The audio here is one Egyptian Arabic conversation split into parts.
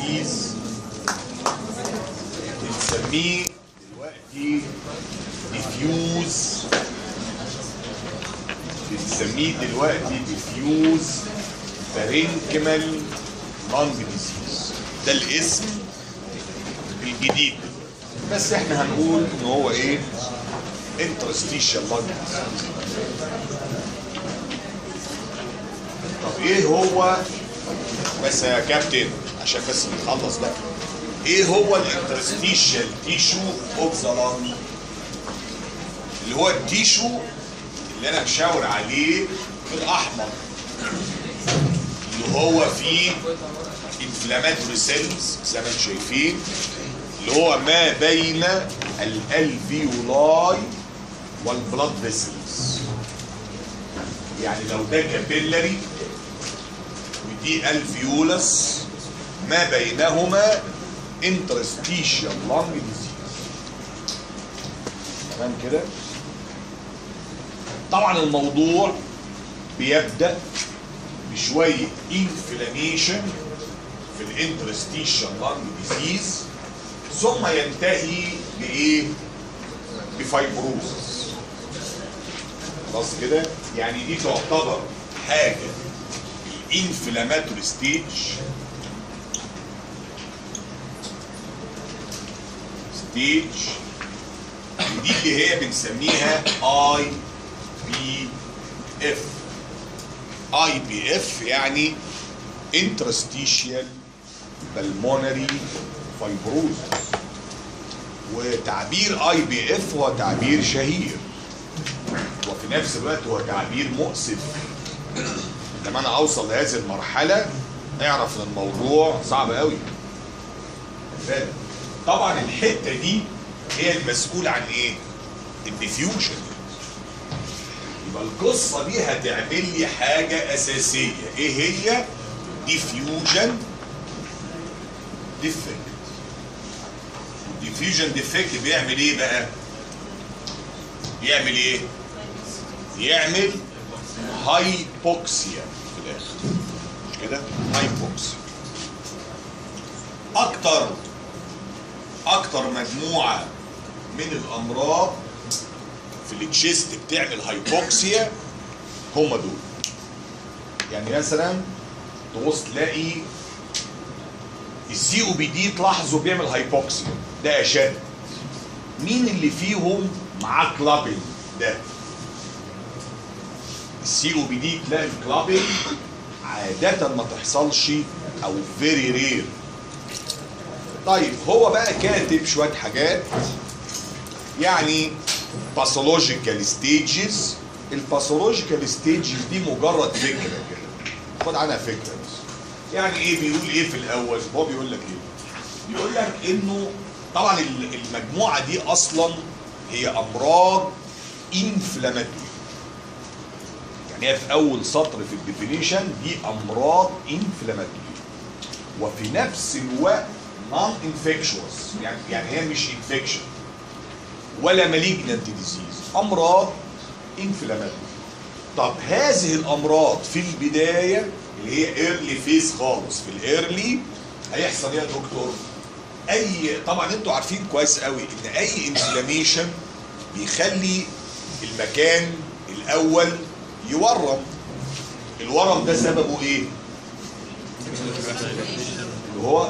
ديزيز بنسميه دلوقتي ديفيوز بنسميه دلوقتي ديفيوز بارينكمال لانج ديزيز ده الاسم الجديد بس احنا هنقول ان هو ايه انترستيشال لانج طب ايه هو بس يا كابتن عشان بس نخلص بقى ايه هو الانترستيشال تيشو اوف ذا لانج اللي هو التيشو اللي انا مشاور عليه بالاحمر اللي هو فيه انفلاماتوري سيلز زي ما انتم شايفين اللي هو ما بين الالفيولاي والبلاد فيسلز يعني لو ده كابيلاري ودي الفيولس ما بينهما انترستيشال لانج ديزيز تمام كده طبعا الموضوع بيبدا بشويه انفلاميشن في الانترستيشال لانج ديزيز ثم ينتهي بايه بفايبروزس خلاص كده يعني دي تعتبر حاجه الانفلاماتوري ستيج ستيج ودي اللي هي بنسميها اي بي اف اي بي اف يعني انترستيشيال بالمونري فايبروزس وتعبير اي بي اف هو تعبير شهير وفي نفس الوقت هو تعبير مؤسف لما انا اوصل لهذه المرحله اعرف ان الموضوع صعب قوي فعلا. طبعا الحته دي هي المسؤول عن ايه الديفيوجن يبقى القصه دي هتعمل لي حاجه اساسيه ايه هي ديفيوجن ديفكت الديفيوجن ديفكت بيعمل ايه بقى يعمل ايه يعمل هايبوكسيا في الاخر مش كده هايبوكسيا اكتر اكتر مجموعه من الامراض في التشيست بتعمل هايبوكسيا هم دول يعني مثلا تبص تلاقي السي او بي دي تلاحظوا بيعمل هايبوكسيا ده اشد مين اللي فيهم معاه كلابنج ده السي او بي دي تلاقي الكلابنج عادة ما تحصلش او فيري رير طيب هو بقى كاتب شوية حاجات يعني باثولوجيكال ستيجز الباثولوجيكال ستيجز دي مجرد فكرة كده خد عنها فكرة بس يعني ايه بيقول ايه في الاول هو بيقول لك ايه بيقول لك انه طبعا المجموعة دي اصلا هي امراض انفلاماتوري يعني هي في اول سطر في الديفينيشن دي امراض انفلاماتوري وفي نفس الوقت نون انفكشوس يعني يعني هي مش انفكشن ولا مالجنانت ديزيز امراض انفلاماتوري طب هذه الامراض في البدايه اللي هي ايرلي فيز خالص في الايرلي هيحصل ايه يا دكتور اي طبعا انتوا عارفين كويس قوي ان اي انفلاميشن بيخلي المكان الاول يورم الورم ده سببه ايه اللي هو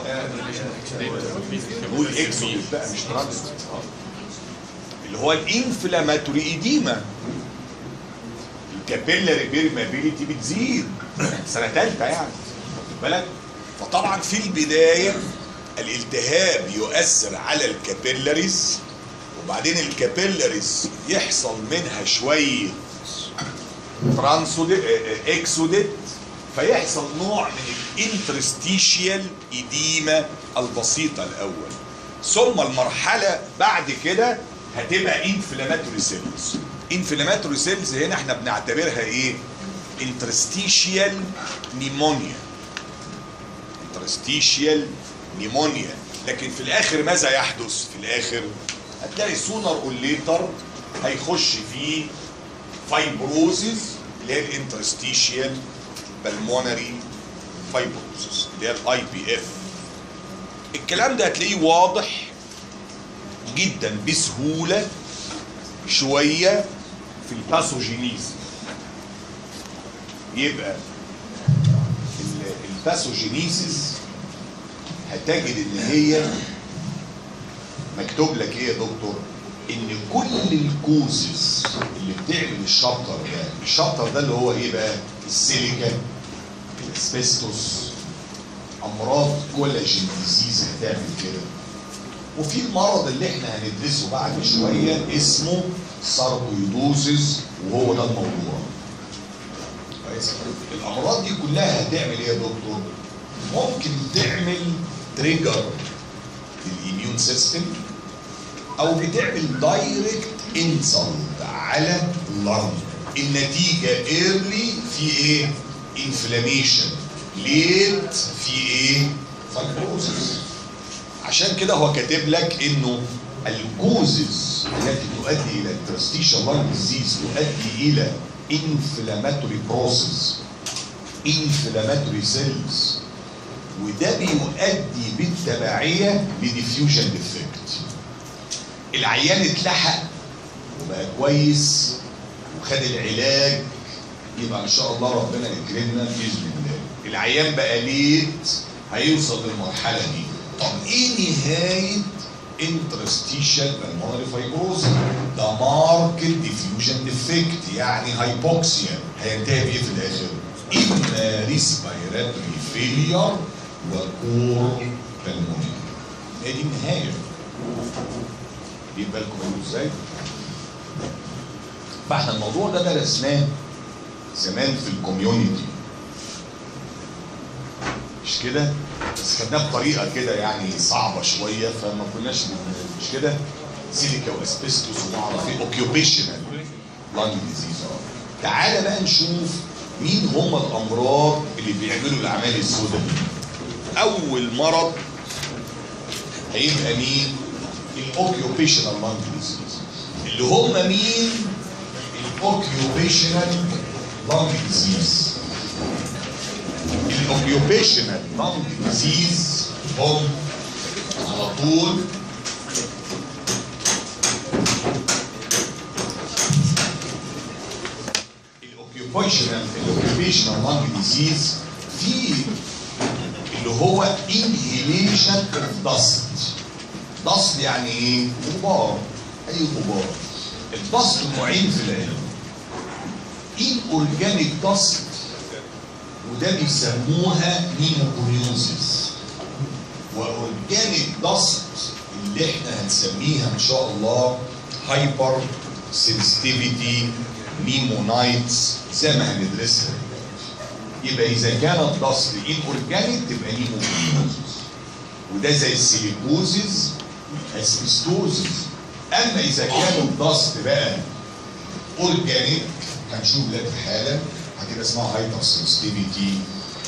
نقول اكسودس بقى مش ترانس اللي هو الانفلاماتوري ايديما الكابيلاري بيرمابيليتي بتزيد سنه ثالثه يعني واخد بالك فطبعا في البدايه الالتهاب يؤثر على الكابيلاريز وبعدين الكابيلاريز يحصل منها شويه ترانسوديت اكسوديت فيحصل نوع من الانترستيشيال ايديما البسيطه الاول ثم المرحله بعد كده هتبقى انفلاماتوري سيلز انفلاماتوري سيلز هنا احنا بنعتبرها ايه انترستيشيال نيمونيا انترستيشيال نيمونيا لكن في الاخر ماذا يحدث في الاخر هتلاقي سونر اور ليتر هيخش فيه فايبروزز اللي هي الانترستيشيال بالمونري فايبروزز اللي هي الاي بي اف الكلام ده هتلاقيه واضح جدا بسهوله شويه في الباثوجينيز يبقى ال- الباثوجينيسيس هتجد ان هي مكتوب لك ايه يا دكتور ان كل الكوزز اللي بتعمل الشابتر ده الشابتر ده اللي هو ايه بقى السيليكا الاسبستوس امراض كولاجين ديزيز هتعمل كده وفي المرض اللي احنا هندرسه بعد شويه اسمه ساركويدوزيس وهو ده الموضوع كويس الامراض دي كلها هتعمل ايه يا دكتور ممكن تعمل تريجر للإيميون سيستم او بتعمل دايركت انسلت على اللنج النتيجه ايرلي في ايه انفلاميشن ليت في ايه فايبروزس عشان كده هو كاتب لك انه الكوزز التي تؤدي الى الترستيشال لانج ديزيز تؤدي الى انفلاماتوري بروسيس انفلاماتوري سيلز وده بيؤدي بالتبعيه لديفيوجن ديفكت العيان اتلحق وبقى كويس وخد العلاج يبقى ان شاء الله ربنا يكرمنا باذن الله العيان بقى ليت هيوصل للمرحله دي طب ايه نهايه انترستيشال بالمونري فايبروز ده ماركت ديفيوجن ديفكت يعني هايبوكسيا هينتهي بايه في الاخر؟ اما ريسبيراتوري فيلير وكور بالمونري هي دي النهايه يبقى بالكم منه ازاي؟ فاحنا الموضوع ده درسناه زمان في الكوميونتي مش كده؟ بس خدناه بطريقه كده يعني صعبه شويه فما كناش بن- مش كده؟ سيليكا واسبستوس ونعرف ايه اوكيوبيشنال لانج ديزيز تعالى بقى نشوف مين هم الامراض اللي بيعملوا الاعمال السوداء دي اول مرض هيبقى مين؟ الاوكيوبيشنال لانج ديزيز اللي هم مين؟ الاوكيوبيشنال لانج ديزيز الاوكيوبيشنال لانج ديزيز هم على طول الاوكيوبيشنال الاوكيوبيشنال لانج ديزيز في اللي هو انهيليشن اوف دست دست يعني ايه؟ غبار اي غبار الدست نوعين في العلم ان اورجانيك دست وده بيسموها نيموكونيوزيس واورجانيك دست اللي احنا هنسميها ان شاء الله هايبر سنسيتيفيتي نيمونايتس زي ما هندرسها يبقى اذا كانت دست ان اورجانيك تبقى نيموكونيوزيس وده زي السيليكوزيس اسبستوزيس اما اذا كان الدست بقى اورجانيك هنشوف لك حاله هتبقى اسمها هايبر سنسيتيفيتي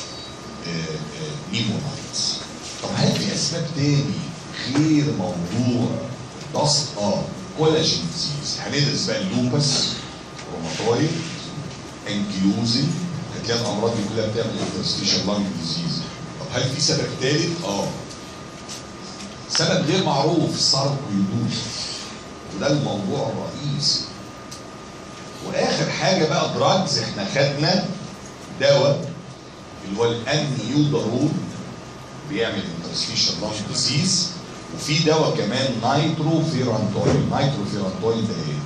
نيمونايتس طب هل في اسباب تاني غير موضوع دست اه كولاجين ديزيز هندرس بقى اللوبس روماتويد انكيوزي هتلاقي الامراض دي كلها بتعمل انترستيشن لانج ديزيز طب هل في سبب ثالث؟ اه سبب غير معروف الساركويدوز وده الموضوع الرئيسي واخر حاجه بقى دراجز احنا خدنا دواء اللي هو الانيودارون بيعمل انترستيشن لانج ديزيز وفي دواء كمان نايترو فيرانتوين نايترو فيرانتوين ده ايه؟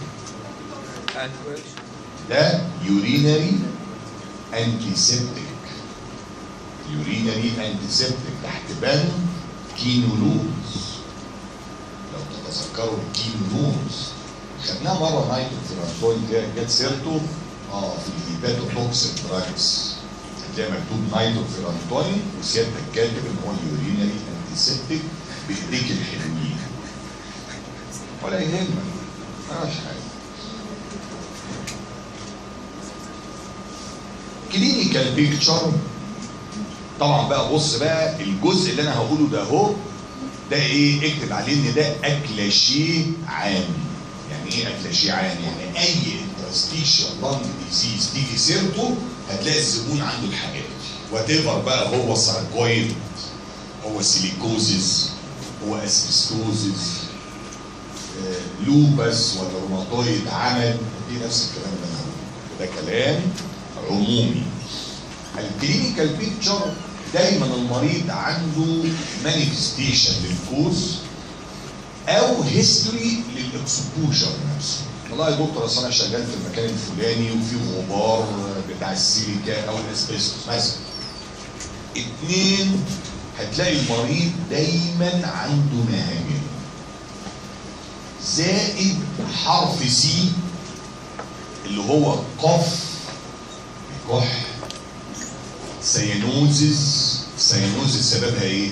ده يورينري انتيسبتيك يورينري انتيسبتيك تحت بند كينولوز لو تتذكروا الكينولوز خدناه مره نايترو فيرانتوين جت سيرته اه في الهيباتوتوكسيك دراجز هتلاقي مكتوب نايترو فيرانتوين وسيادتك كاتب ان هو يورينري انتيسبتيك بايديك الحلوين ولا يهمك مالهاش حاجه كلينيكال بيكتشر طبعا بقى بص بقى الجزء اللي انا هقوله ده اهو ده ايه اكتب عليه ان ده اكلاشيه عام يعني ايه اكلاشيه عام يعني اي انترستيشن لانج ديزيز تيجي سيرته هتلاقي الزبون عنده الحاجات دي وات ايفر بقى هو ساركويد هو سيليكوزيس هو اسبستوزز آه، لوبس ولا روماتويد عمل دي نفس الكلام اللي انا هقوله ده كلام عمومي الكلينيكال بيكتشر دايما المريض عنده مانيفستيشن للكوز او هيستوري للاكسبوجر نفسه والله يا دكتور اصل انا شغال في المكان الفلاني وفي غبار بتاع السيليكا او الاسبستوس مثلا اتنين هتلاقي المريض دايما عنده مهاجم زائد حرف سي اللي هو قف كح سيانوزز سيانوزز سببها ايه؟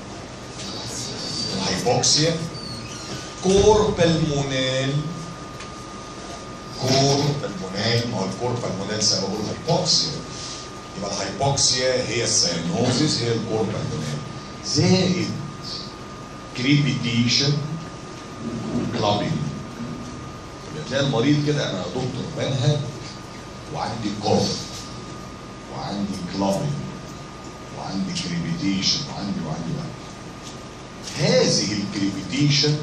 هايبوكسيا كور بالمونال كور بالمونال ما هو الكور بالمونال سببه الهايبوكسيا يبقى الهايبوكسيا هي السيانوزز هي الكور بالمونال زائد كريبيتيشن كلابينج تلاقي المريض كده انا يا دكتور بنهج وعندي كوف وعندي كلابينج وعندي كريبيتيشن وعندي وعندي وعندي هذه الكريبيتيشن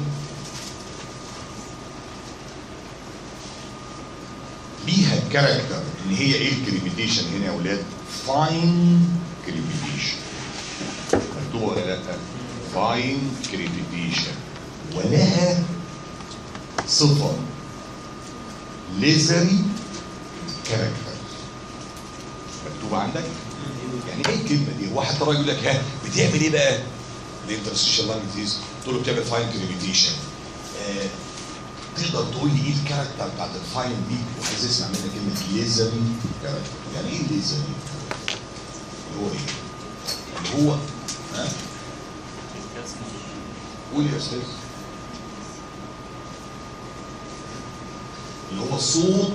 ليها كاركتر ان هي ايه الكريبيتيشن هنا يا اولاد فاين كريبيتيشن مكتوبه ولا لا فاين كريبيتيشن ولها صفه ليزري كاركتر مكتوبه عندك يعني ايه الكلمه دي واحد ترى يقول لك ها بتعمل ايه بقى الانترستيشال لانج ديزيز تقول له بتعمل فاين كريبيتيشن آه تقدر تقول لي ايه الكاركتر بتاعت الفاين دي وعايز اسمع منك كلمه ليزري كاركتر يعني ايه ليزري اللي هو ايه اللي هو ها قول يا استاذ اللي هو صوت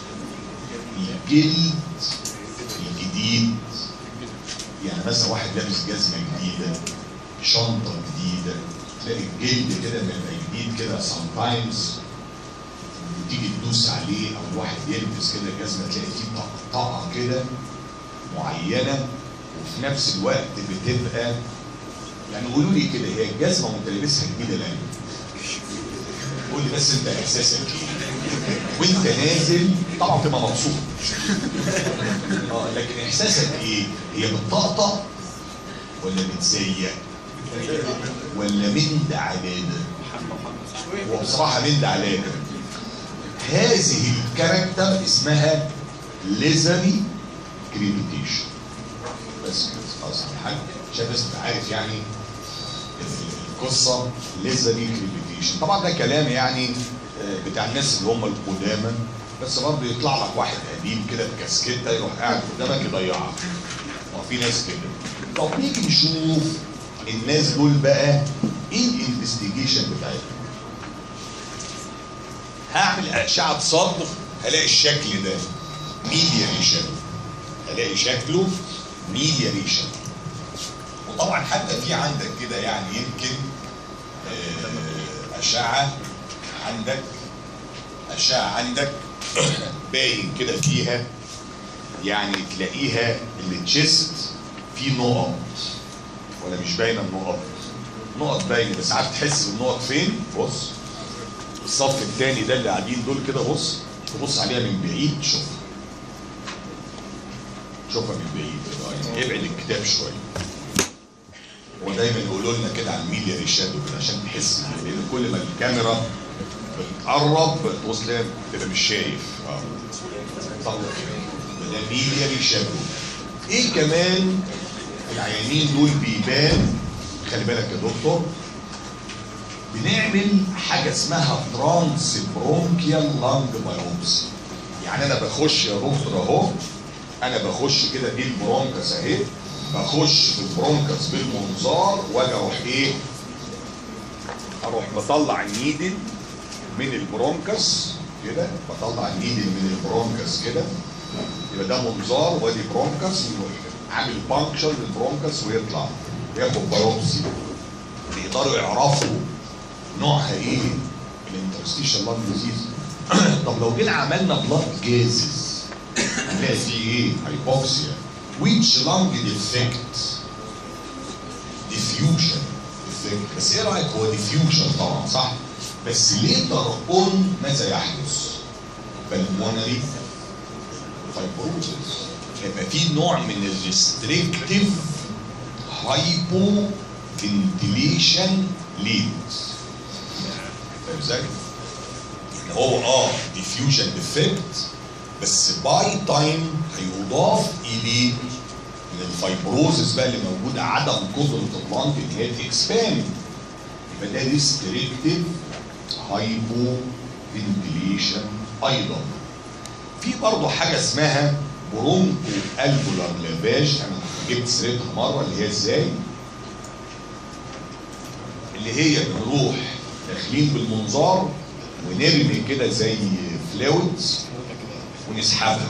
الجلد الجديد يعني مثلا واحد لابس جزمه جديده شنطه جديده تلاقي الجلد كده بيبقى جديد كده سام تايمز وتيجي تدوس عليه او الواحد يلبس كده جزمه تلاقي فيه طقطقه كده معينه وفي نفس الوقت بتبقى يعني قولوا لي كده هي الجزمه وانت لابسها جديده ليه؟ قول لي بس انت احساسك ايه؟ وانت نازل طبعا تبقى مبسوط اه لكن احساسك ايه؟ هي بتطقطق ولا بتسيق؟ ولا من ده على ده؟ هو بصراحه من ده على ده هذه الكاركتر اسمها ليزري كريبيتيشن بس كده خلاص يا حاج عشان بس تبقى عارف يعني القصه ليزري كريبيتيشن طبعا ده كلام يعني بتاع الناس اللي هم القدامى بس برضه يطلع لك واحد قديم كده بكاسكيته يروح قاعد قدامك يضيعك ما في ناس كده طب نيجي نشوف الناس دول بقى ايه الانفستيجيشن بتاعتهم هعمل اشعه صدر هلاقي الشكل ده ميديا ريشن هلاقي شكله ميديا ريشن وطبعا حتى في عندك كده يعني يمكن آه اشعه عندك اشعه عندك باين كده فيها يعني تلاقيها التشيست في نقط ولا مش باينه النقط نقط باينه بس عارف تحس بالنقط فين بص الصف الثاني ده اللي قاعدين دول كده بص تبص عليها من بعيد شوف شوفها من بعيد يعني ابعد الكتاب شويه هو دايما يقولوا لنا كده على الميديا ريشاد وكده عشان تحس لان كل ما الكاميرا بتقرب تبص تلاقي تبقى مش شايف اه طلع كده ده ميديا ريشاد ايه كمان العيانين دول بيبان خلي بالك يا دكتور بنعمل حاجه اسمها ترانس برونكيال لانج بايوبسي يعني انا بخش يا دكتور اهو انا بخش كده دي البرونكس اهي بخش في البرونكس بالمنظار واجي اروح ايه اروح بطلع النيدل من البرونكس كده بطلع النيدل من البرونكس كده يبقى ده منظار وادي برونكس عامل بانكشر للبرونكس ويطلع ياخد بايوبسي يقدروا يعرفوا نوعها ايه الانترستيشال لانج ديزيز طب لو جينا عملنا بلاد جازز هنلاقي فيه ايه هايبوكسيا which lung defect diffusion افكت بس ايه رايك هو ديفيوجن طبعا صح بس ليتر اون ماذا يحدث؟ بالمونري فايبروزس هيبقى في نوع من الريستريكتيف هايبو فنتيليشن ليدز فاهم ازاي؟ ان هو اه ديفيوجن افكت بس باي تايم هيضاف اليه من الفايبروزس بقى اللي موجود عدم قدره اللنج ان هي تكسباند يبقى ده ريستريكتيف هايبو فنتيليشن ايضا في برضه حاجه اسمها برونكو الفولار لافاج انا جبت سيرتها مره اللي هي ازاي اللي هي بنروح داخلين بالمنظار ونرمي كده زي فلويدز ونسحبها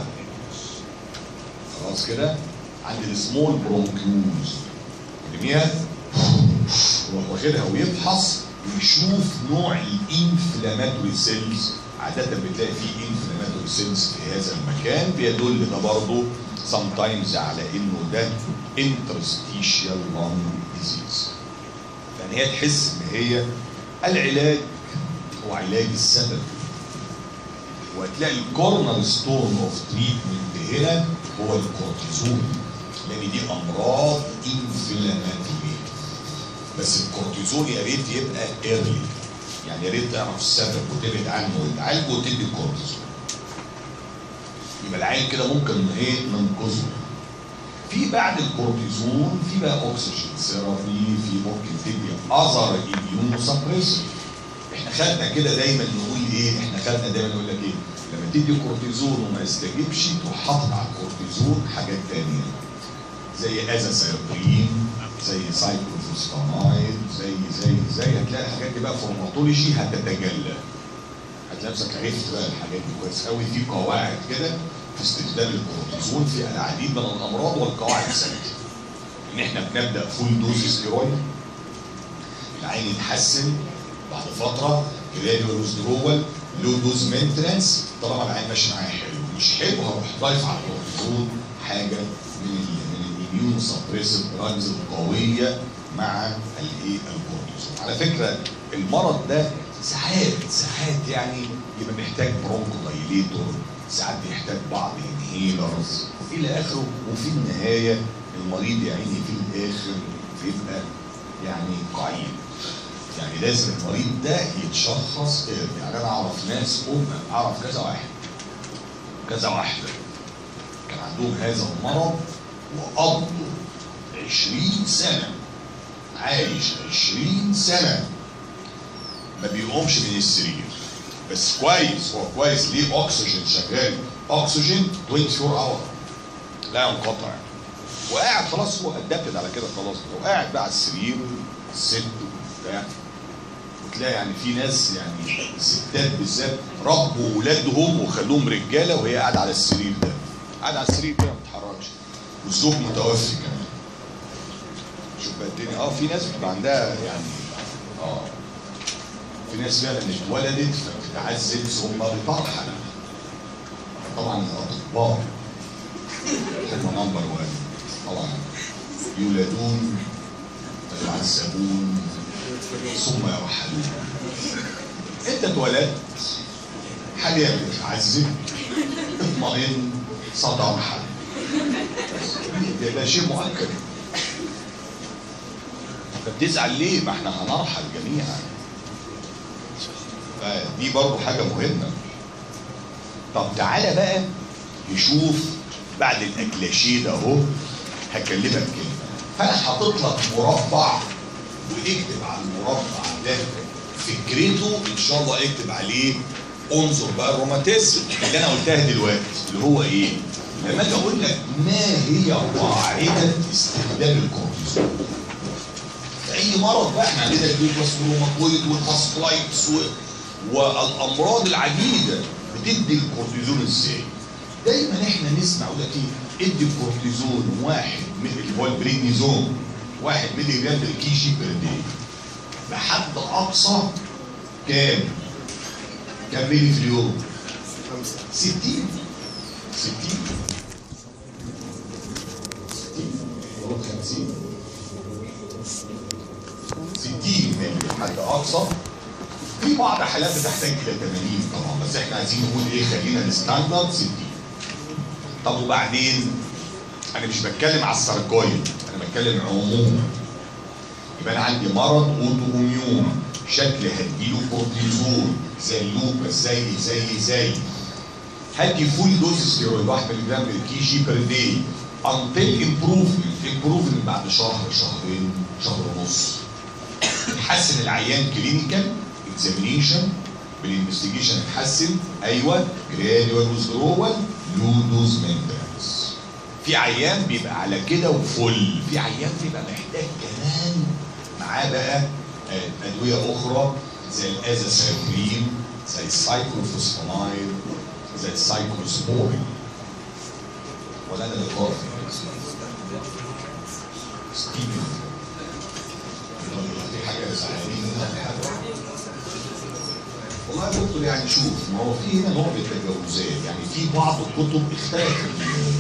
خلاص كده عند السمول برونكيوز نرميها يروح واخدها ويفحص ويشوف نوع الانفلاماتوري سيلز عادة بتلاقي فيه انفلاماتوري سيلز في هذا المكان بيدل ده برضه sometimes على انه ده interstitial lung disease يعني هي تحس ان هي العلاج هو علاج السبب وهتلاقي الكورنر ستون اوف تريتمنت هنا هو الكورتيزون لان دي امراض انفلاماتوري بس الكورتيزون يا ريت يبقى ايرلي يعني يا ريت تعرف السبب وتبعد عنه وتعالجه وتدي الكورتيزون يبقى العين كده ممكن ايه ننقذه في بعد الكورتيزون في بقى اوكسجين ثيرابي في ممكن تدي اذر اميون سبريسر احنا خدنا كده دايما نقول ايه احنا خدنا دايما نقول لك ايه لما تدي كورتيزون وما يستجيبش تروح حاطط على الكورتيزون حاجات تانية زي ازاسيربين زي سايكلوفوسفامايد زي زي زي هتلاقي الحاجات دي بقى فورماتولوجي هتتجلى هتلاقي نفسك عرفت بقى الحاجات دي كويس قوي في قواعد كده في استخدام الكورتيزون في العديد من الامراض والقواعد ثابته ان احنا بنبدا فول دوز ستيرويد العين يتحسن بعد فتره جراديوال ويزدرول لو دوز مينتنس طالما العين ماشي معايا حلو مش حلو هروح ضايف على الكورتيزون حاجه من ال من الاميون سبريسيف دراجز القويه مع الايه الكورتيزون على فكره المرض ده ساعات ساعات يعني يبقى محتاج برونكو دايليتور ساعات بيحتاج بعض انهيلرز الى اخره وفي النهايه المريض يا عيني في الاخر بيبقى يعني قعيد يعني لازم المريض ده يتشخص early. يعني انا اعرف ناس ام اعرف كذا واحد كذا واحده كان عندهم هذا المرض وقضوا 20 سنه عايش 20 سنه ما بيقومش من السرير بس كويس هو كويس ليه اكسجين شغال اكسجين 24 اور لا ينقطع وقاعد خلاص هو ادبت على كده خلاص هو قاعد بقى على السرير الست وبتاع وتلاقي يعني في ناس يعني الستات بالذات ربوا ولادهم وخلوهم رجاله وهي قاعده على السرير ده قاعده على السرير كده ما بتتحركش والزوج متوفي كمان شوف بقى الدنيا اه في ناس بتبقى عندها يعني اه في ناس فعلا اتولدت فبتتعذب ثم بترحل طبعا الاطباء هم نمبر 1 طبعا يولدون فيعذبون ثم يرحلون انت اتولدت حاليا بتتعذب اطمئن سترحل ده, ده شيء مؤكد فبتزعل ليه؟ ما احنا هنرحل جميعا فدي برضو حاجة مهمة طب تعالى بقى نشوف بعد الاكلاشيه ده اهو هكلمك كلمة فانا حاطط لك مربع واكتب على المربع ده فكرته ان شاء الله اكتب عليه انظر بقى الروماتيزم اللي انا قلتها دلوقتي اللي هو ايه؟ لما اجي اقول لك ما هي قاعده استخدام الكورتيزون؟ في اي مرض بقى احنا عندنا البيوتس والروماتويد والفاسكولايتس و... والامراض العديده بتدي الكورتيزون ازاي؟ دايما احنا نسمع يقول لك ايه؟ ادي الكورتيزون واحد من اللي هو البريدنيزون واحد ملي جرام بالكي جي بير داي لحد اقصى كام؟ كام ملي في اليوم؟ 60 60 60 50 60 حد اقصى في بعض حالات بتحتاج الى 80 طبعا بس احنا عايزين نقول ايه خلينا الستاندرد 60 طب وبعدين انا مش بتكلم على الساركويد انا بتكلم عموما يبقى انا عندي مرض اوتو اميون شكل هديله كورتيزون زي اللوبس زي زي زي هدي فول دوز ستيرويد 1 ملي جرام بالكي جي بير داي انتل امبروفمنت امبروفمنت بعد شهر شهرين شهر ونص يحسن العيان كلينيكال اكزامينيشن بالانفستيجيشن اتحسن ايوه جرانيول وزرول لو دوز مينتنس في عيان بيبقى على كده وفل في عيان بيبقى محتاج كمان معاه بقى آه، ادويه اخرى زي الازاسايكلين زي السايكلوفوسفامايد زي السايكلوسبورين ولا انا اللي قارئ ستيفن في حاجه زعلانين منها حاجه والله يا دكتور يعني شوف ما هو في هنا نوع من التجاوزات يعني في بعض الكتب اختلفت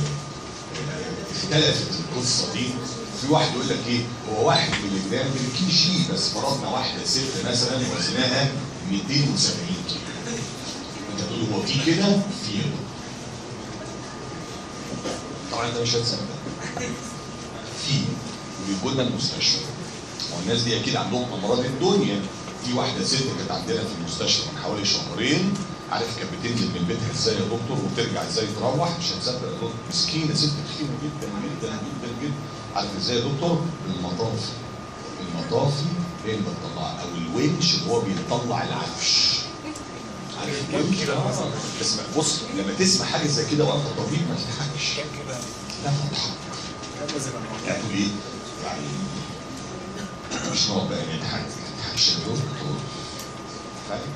اختلفت القصه دي في واحد يقول لك ايه هو واحد ملي جرام بالكي جي بس فرضنا واحده ست مثلا وزنها 270 كيلو انت تقول هو في كده في كده طبعا انت مش هتصدق في وبيجوا لنا المستشفى ما هو الناس دي اكيد عندهم امراض الدنيا في واحده ست كانت عندنا في المستشفى من حوالي شهرين عارف كانت بتنزل من بيتها ازاي يا دكتور وترجع ازاي تروح مش هتصدق يا دكتور مسكينه ست تخينه جدا جدا جدا جدا عارف ازاي يا دكتور بالمطافي المطافي هي اللي بتطلع او الونش اللي هو بيطلع العفش عارف الونش ده اسمع بص لما تسمع حاجه زي كده وانت طبيب ما تضحكش لا تضحك يعني تقول ايه؟ يعني مش نقعد بقى نضحك ما تضحكش يا دكتور فاهم؟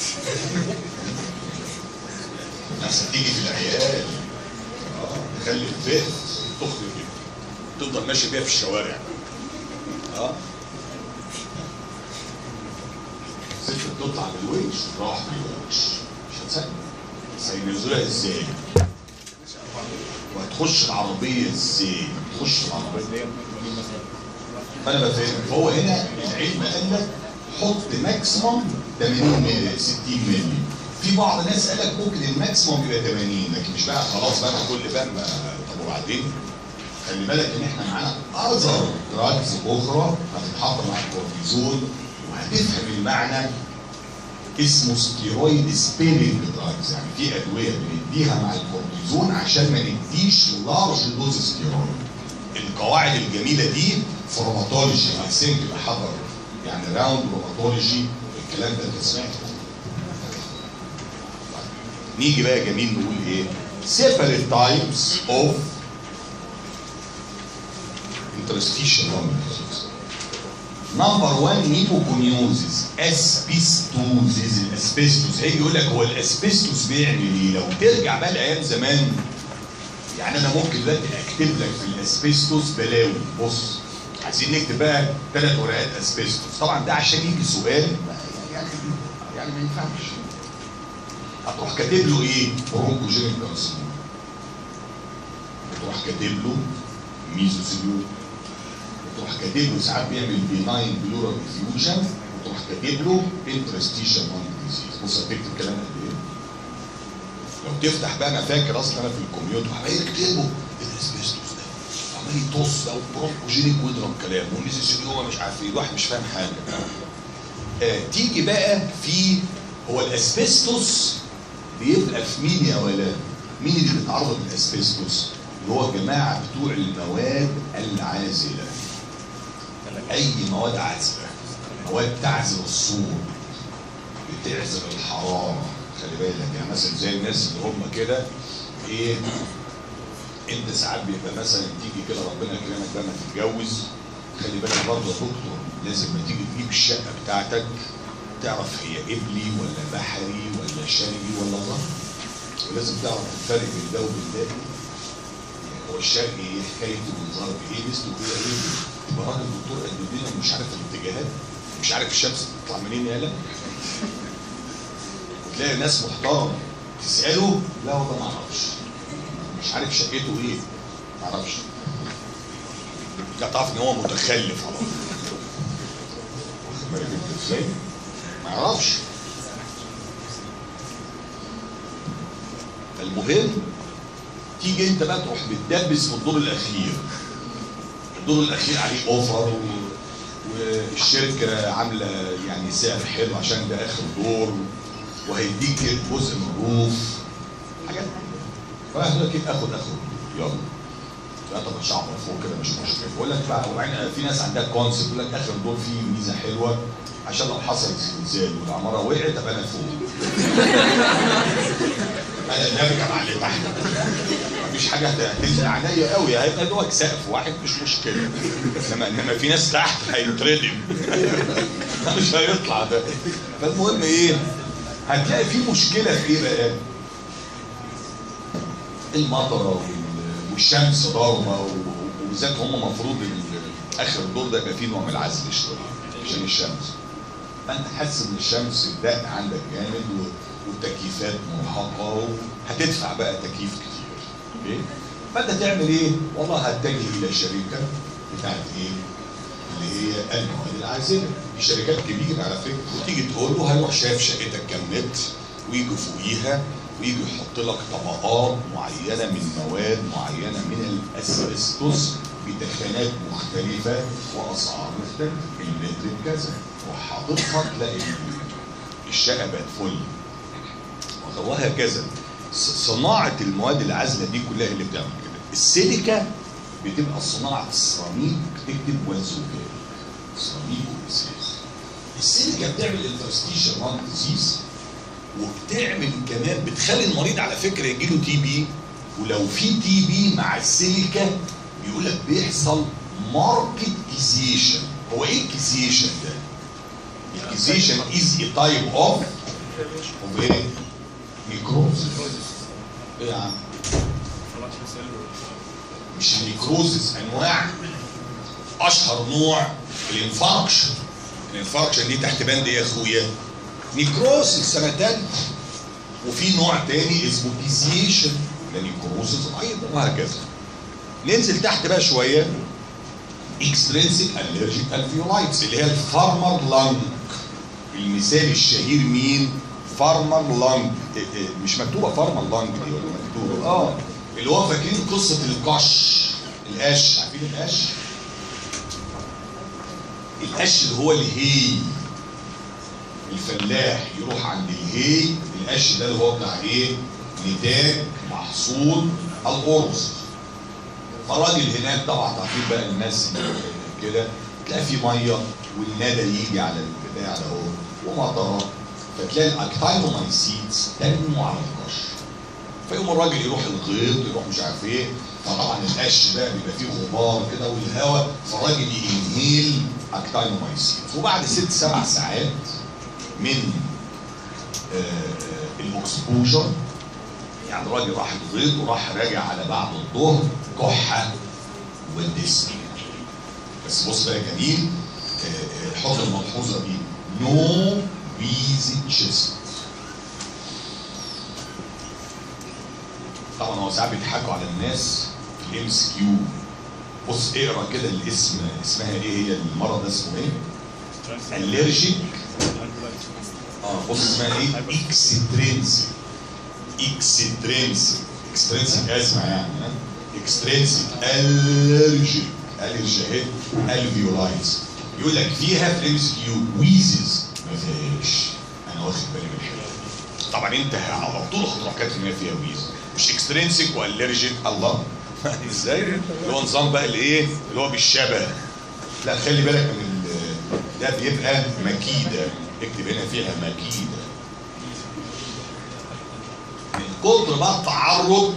الناس هتيجي في العيال اه تخلف فهم تخرج تفضل ماشي بيها في الشوارع اه ست بتطلع بالونش راح بالونش مش هتصدق بس هينزلوها ازاي؟ وهتخش العربية ازاي؟ تخش العربية فانا بفهم فهو هنا العلم قال لك حط ماكسيموم 80 مللي 60 مللي في بعض الناس قال لك ممكن الماكسيموم يبقى 80 لكن مش بقى خلاص بقى كل فم طب وبعدين خلي بالك ان احنا معانا اذر دراجز اخرى هتتحط مع الكورتيزون وهتفهم المعنى اسمه ستيرويد سبيرنج دراجز يعني في ادويه بنديها مع الكورتيزون عشان ما نديش لارج دوز ستيرويد القواعد الجميله دي في روماتولوجي اي ثينك يبقى حضر يعني راوند روماتولوجي الكلام ده انت سمعته نيجي بقى جميل نقول ايه separate types of interstitial lung disease نمبر 1 نيموكونيوزيس اسبيستوزيس الاسبستوس هيجي يقول لك هو الاسبستوس بيعمل ايه لو ترجع بقى لايام زمان يعني انا ممكن دلوقتي اكتب لك في الاسبستوس بلاوي بص عايزين نكتب بقى ثلاث ورقات اسبستوس طبعا ده عشان يجي سؤال يعني يعني ما ينفعش هتروح كاتب له ايه؟ برونكوجينيك كارسينوما وتروح كاتب له ميزوسيليوم وتروح كاتب له ساعات بيعمل بيناين بلورال ديفيوجن وتروح كاتب له انترستيشن لونج ديزيز بص هتكتب الكلام قد ايه؟ لو تفتح بقى انا فاكر اصلا انا في الكمبيوتر عمال يكتبوا الاسبستوس ده عمال يطص بقى وبرونكوجينيك ويضرب كلام وميزوسيليوما مش عارف ايه الواحد مش فاهم حاجه آه تيجي بقى في هو الاسبستوس بيبقى في مين يا ولاد؟ مين اللي بيتعرض للاسبستوس؟ اللي هو الجماعه بتوع المواد العازله. اي مواد عازله. مواد تعزل الصور. بتعزل الحراره. خلي بالك يعني مثلا زي الناس اللي هم كده ايه انت ساعات بيبقى مثلا تيجي كده ربنا يكرمك بقى ما تتجوز خلي بالك برضه يا دكتور لازم ما تيجي تجيب الشقه بتاعتك تعرف هي قبلي ولا بحري ولا شرقي ولا غربي ولازم تعرف الفرق بين ده وبين ده يعني هو الشرقي ايه حكايته والغربي ايه ميزته كده ايه تبقى راجل دكتور قد الدنيا ومش عارف الاتجاهات مش عارف الشمس بتطلع منين يالا وتلاقي ناس محترمه تساله لا والله ما اعرفش مش عارف شقته ايه ما اعرفش لا تعرف ان هو متخلف على طول بالك انت ازاي؟ ما يعرفش المهم تيجي انت بقى تروح بتدبس في الدور الاخير الدور الاخير عليه اوفر و... والشركه عامله يعني سعر حلو عشان ده اخر دور وهيديك جزء من الروف حاجات فراح يقول لك ايه اخد اخد يلا لا طب الشعب فوق كده مش مشكله بقول لك بقى وبعدين في ناس عندها كونسيبت يقول لك اخر دور فيه ميزه حلوه عشان لو حصل زلزال والعماره وقعت ابقى انا فوق انا نرجع على اللي تحت مفيش حاجه هتنزل عليا قوي هيبقى دوك سقف واحد مش مشكله انما انما في ناس تحت هيتردم مش هيطلع ده فالمهم ايه هتلاقي في مشكله في ايه بقى المطره وال- والشمس ضاربه و- وبالذات هم المفروض ال- اخر الدور ده يبقى فيه نوع من العزل شويه عشان الشمس فانت حاسس ان الشمس الدق عندك جامد و- والتكييفات مرهقه وهتدفع بقى تكييف كتير اوكي فانت تعمل ايه؟ والله هتجه الى شركه بتاعت ايه؟ اللي هي المواد العازله دي شركات كبيره على فكره وتيجي تقول له هيروح شاف شقتك كام متر ويجي فوقيها ويجي يحط لك طبقات معينه من مواد معينه من الاسبستوس بدخانات مختلفه واسعار مختلفه المتر بكذا وحاططها تلاقي الشقه بقت فل وهكذا ص- صناعه المواد العازله دي كلها اللي بتعمل كده السيليكا بتبقى صناعه السيراميك تكتب والزجاج سيراميك وازاز السيليكا بتعمل انترستيشن ران ديزيز وبتعمل كمان بتخلي المريض على فكره يجي له تي بي ولو في تي بي مع السيليكا بيقول لك بيحصل ماركت كيزيشن هو ايه الكيزيشن ده؟ الكيزيشن از a type of of ايه؟ نيكروز ايه يا عم؟ مش النيكروزس انواع اشهر نوع الانفاركشن الانفاركشن دي تحت بند ايه يا اخويا؟ نيكروزس سنه تالتة وفي نوع تاني اسمه بيزيشن ده نيكروزس ايضا وهكذا ننزل تحت بقى شويه اكسترنسيك الرجيك الفيولايتس اللي هي الفارمر لانج المثال الشهير مين؟ فارمر لانج إيه إيه مش مكتوبه فارمر لانج دي ولا مكتوبه؟ اه اللي هو فاكرين قصه القش القش عارفين القش؟ القش اللي هو الهي الفلاح يروح عند الهي القش ده اللي هو بتاع ايه؟ نتاج محصول الارز فالراجل هناك طبعا تعرفين بقى الناس كده تلاقي في ميه والندى يجي على البتاع ده اهو ومطره فتلاقي الاكتاينومايسيتس تنمو على القش فيقوم الراجل يروح الغيط يروح مش عارف ايه فطبعا القش ده بيبقى فيه غبار كده والهواء فالراجل ينهيل اكتاينومايسيتس وبعد ست سبع ساعات من آه، الاكسبوجر يعني الراجل راح الغيط وراح راجع على بعد الظهر كحه والدسم بس بص بقى جميل آه، آه، حط الملحوظه دي نو ويزي تشيست طبعا هو ساعات بيضحكوا على الناس في الام اس كيو بص اقرا كده الاسم اسمها ايه هي المرض ده اسمه ايه؟ الرجيك اه بص اسمها ايه؟ اكسترينسيك اكسترينسيك اكسترينسيك اسمع يعني ها؟ اكسترينسيك الرجيك الرجي اهي الفيولايتس يقول لك فيها في الام اس كيو ويزز ما فيهاش انا واخد بالي من الحته طبعا انت على طول هتروح كاتب ان هي فيها ويز مش اكسترينسيك والرجيك الله ازاي؟ اللي هو نظام بقى الايه؟ اللي هو بالشبه لا خلي بالك من ال- ده بيبقى مكيده اكتب هنا فيها مكيده من كتر بقى التعرض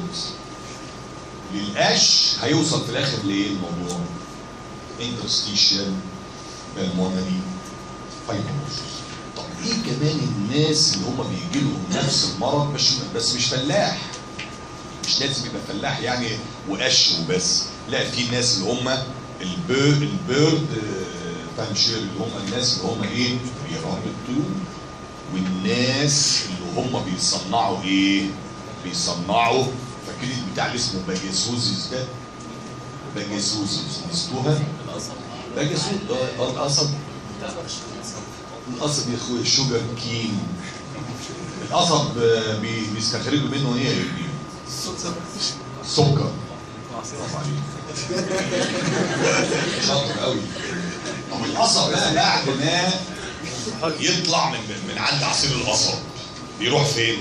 للقش هيوصل في الاخر لايه الموضوع؟ انترستيشن بالمونري فايبروسيس طب ايه كمان الناس اللي هم بيجي لهم نفس المرض مش بس مش فلاح مش لازم يبقى فلاح يعني وقش وبس لا في ناس اللي هم البيرد البيرد فانشير اللي هم الناس اللي هم ايه بيربوا الطيور والناس اللي هم بيصنعوا ايه بيصنعوا فاكرين بتاع اللي اسمه باجاسوزيس ده باجاسوزيس نسيتوها باجاسوز آه، القصب القصب يا اخويا الشوجر كين القصب آه، بي- بيستخرجوا منه ايه يا ابني؟ سكر برافو عليك شاطر قوي طب القصب بقى بعد ما يطلع من من عند عصير القصب بيروح فين؟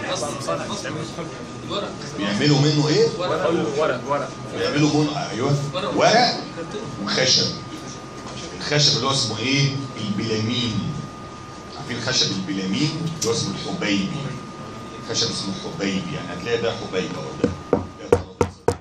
بيعملوا منه ايه؟ ورق ورق بيعملوا منه ايوه ورق وخشب الخشب اللي هو اسمه ايه؟ البلامين عارفين خشب البلامين اللي هو اسمه الحبيبي خشب اسمه حبيبي يعني هتلاقي ده حبيبي اهو ده ده ترابيزة.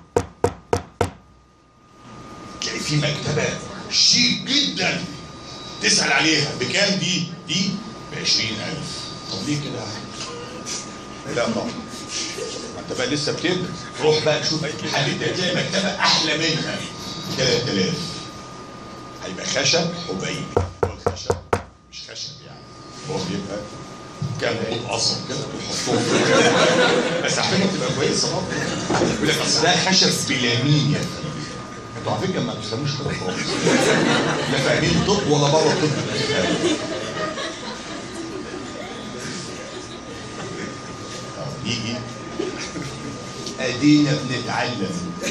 تلاقي في مكتبه شيك جدا تسال عليها بكام دي؟ دي ب 20000 طب ليه كده؟ لا طبعا ما انت بقى لسه بتبدا روح بقى شوف حد تلاقي مكتبه احلى منها 3000 هيبقى خشب حبيبي هو الخشب مش خشب يعني هو بيبقى كام عود قصب كده بيحطوهم في- بس عشان تبقى كويسه برضه يقول لك اصل ده خشب بلامين يا فندم انتوا على فكره ما بتفهموش كده خالص لا فاهمين طب ولا بره طب طب نيجي ادينا بنتعلم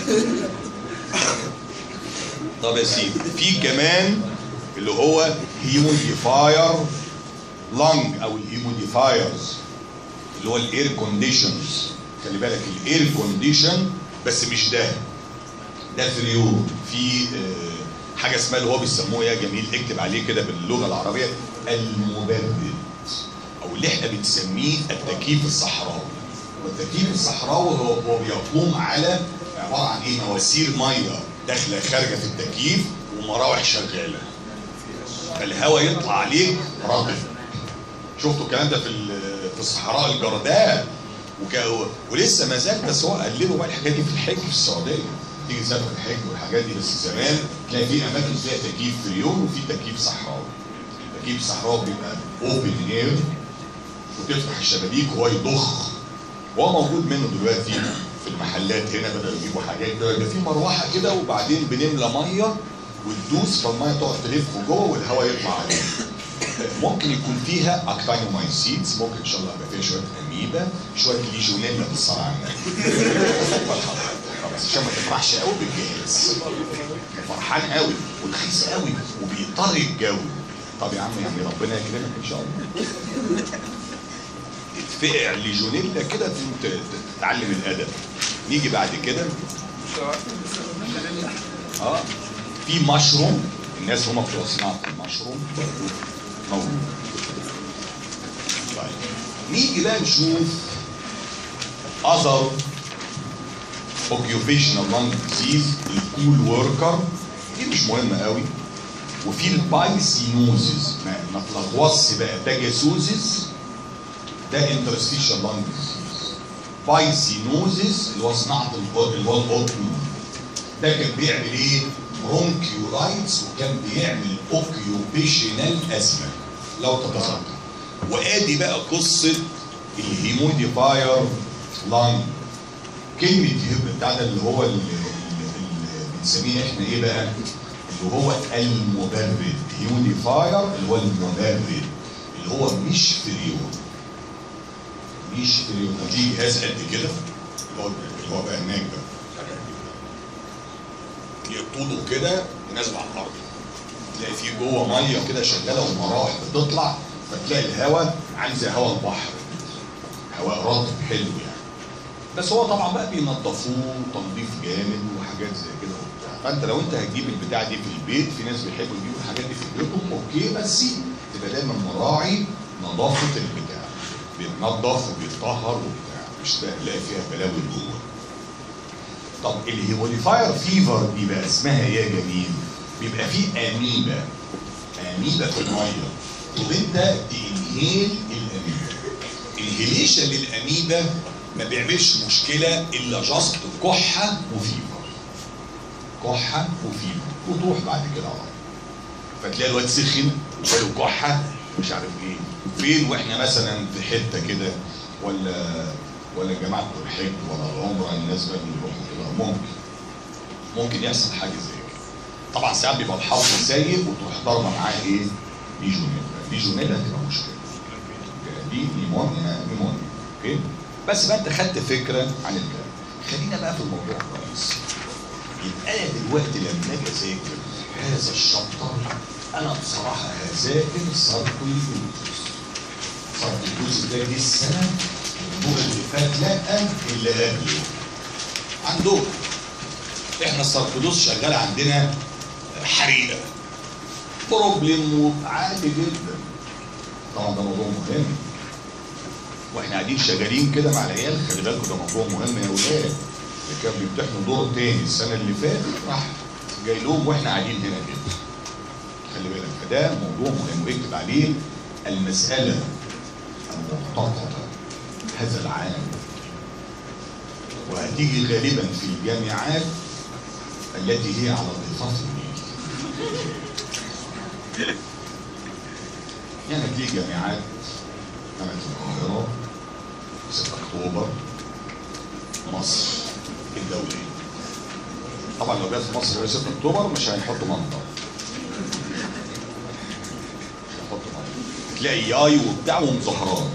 طب يا سيدي في كمان اللي هو هيموديفاير لانج او الهيموديفايرز اللي هو الاير كونديشنز خلي بالك الاير كونديشن بس مش ده ده فريون في آه، حاجه اسمها اللي هو بيسموه يا جميل اكتب عليه كده باللغه العربيه المبرد او اللي احنا بنسميه التكييف الصحراوي والتكييف الصحراوي هو هو بيقوم على عباره عن ايه مواسير ميه داخله خارجه في التكييف ومراوح شغاله فالهواء يطلع عليك رطب شفتوا الكلام ده في ال- في الصحراء الجرداء وك... ولسه ما زال بس هو قللوا بقى الحاجات دي في الحج في السعوديه تيجي تسافر الحج والحاجات دي بس زمان تلاقي في اماكن فيها تكييف فريون وفي تكييف صحراوي التكييف الصحراوي بيبقى اوبن اير وتفتح الشبابيك وهو يضخ وهو موجود منه دلوقتي في المحلات هنا بدأوا يجيبوا حاجات كده يبقى في مروحه كده وبعدين بنملى ميه وتدوس فالميه تقعد تلف جوه والهواء يطلع عليه ممكن يكون فيها اكتاينومايسيتس ممكن ان شاء الله يبقى فيها شويه اميبا شويه ليجونيلا بالصلاه على النبي خلاص عشان ما تفرحش قوي بالجهاز فرحان قوي ورخيص قوي وبيضطر الجو طب يا عم يعني ربنا يكرمك ان شاء الله تتفقع ليجونيلا كده ت- ت- تتعلم الادب نيجي بعد كده اه في مشروم الناس هم بتوع صناعه المشروم موجود طيب نيجي بقى نشوف other occupational lung disease الكول وركر دي مش مهمه قوي وفي البايسينوزيس ما, ما تلخبطش بقى ده جاسوزيس ده انترستيشال لانج ديزيز بايسينوزيس اللي هو صناعه الب- اللي هو القطن ده كان بيعمل ايه؟ برونكيولايتس وكان بيعمل اوكيوبيشنال ازمه لو تتذكر وادي بقى قصه الهيموديفاير لانج كلمه هيب بتاع ده اللي هو اللي, اللي بنسميه احنا ايه بقى؟ اللي هو المبرد هيموديفاير اللي هو المبرد اللي هو مش فريون مش فريون هتلاقي جهاز قد كده اللي هو اللي هو بقى هناك ده يقطوده كده ينزل على الارض تلاقي فيه جوه ميه كده شغاله ومراوح بتطلع فتلاقي الهواء عامل زي هواء البحر هواء رطب حلو يعني بس هو طبعا بقى بينضفوه تنظيف جامد وحاجات زي كده وبتاع فانت لو انت هتجيب البتاع دي في البيت في ناس بيحبوا يجيبوا الحاجات دي في بيوتهم اوكي بس تبقى دايما مراعي نظافه البتاع بيتنضف وبيتطهر وبتاع مش تلاقي فيها بلاوي جوه طب الهيموليفاير فيفر دي بقى اسمها ايه يا جميل؟ بيبقى فيه اميبا اميبا في الميه طب انت تنهيل الاميبا انهيليشن للاميبا ما بيعملش مشكله الا جاست كحه وفيفر كحه وفيفر وتروح بعد كده على طول فتلاقي الواد سخن وجاله كحه مش عارف ايه فين واحنا مثلا في حته كده ولا ولا جماعه بتوع الحج ولا العمره الناس بقى بيروحوا كده ممكن ممكن يحصل حاجه زي كده طبعا ساعات بيبقى الحظ سيء وتروح ضاربه معاه ايه ليجونيلا ليجونيلا هتبقى مشكله دي نيمونيا نيمونيا اوكي بس بقى انت خدت فكره عن الكلام خلينا بقى في الموضوع كويس يبقى انا دلوقتي لما اجي اذاكر هذا الشابتر انا بصراحه هذاكر ساركويدوز ساركويدوز ده جه السنه الدور اللي فات لا اللي قبله عندهم احنا الساركويدوز شغال عندنا حريقه بروبلم عادي جدا طبعا ده موضوع مهم واحنا قاعدين شغالين كده مع العيال خلي بالكم ده موضوع مهم يا ولاد اللي كانوا بيمتحنوا دور تاني السنه اللي فاتت راح جاي لهم واحنا قاعدين هنا كده خلي بالك فده موضوع مهم واكتب عليه المساله المعتقده هذا العام وهتيجي غالبا في الجامعات التي هي على ضفاف النيل يعني في جامعات جامعة القاهرة 6 أكتوبر مصر الدولية طبعا لو جت في مصر غير 6 أكتوبر مش هيحطوا منطقة مش هيحطوا منطقة تلاقي ياي وبتاع ومظاهرات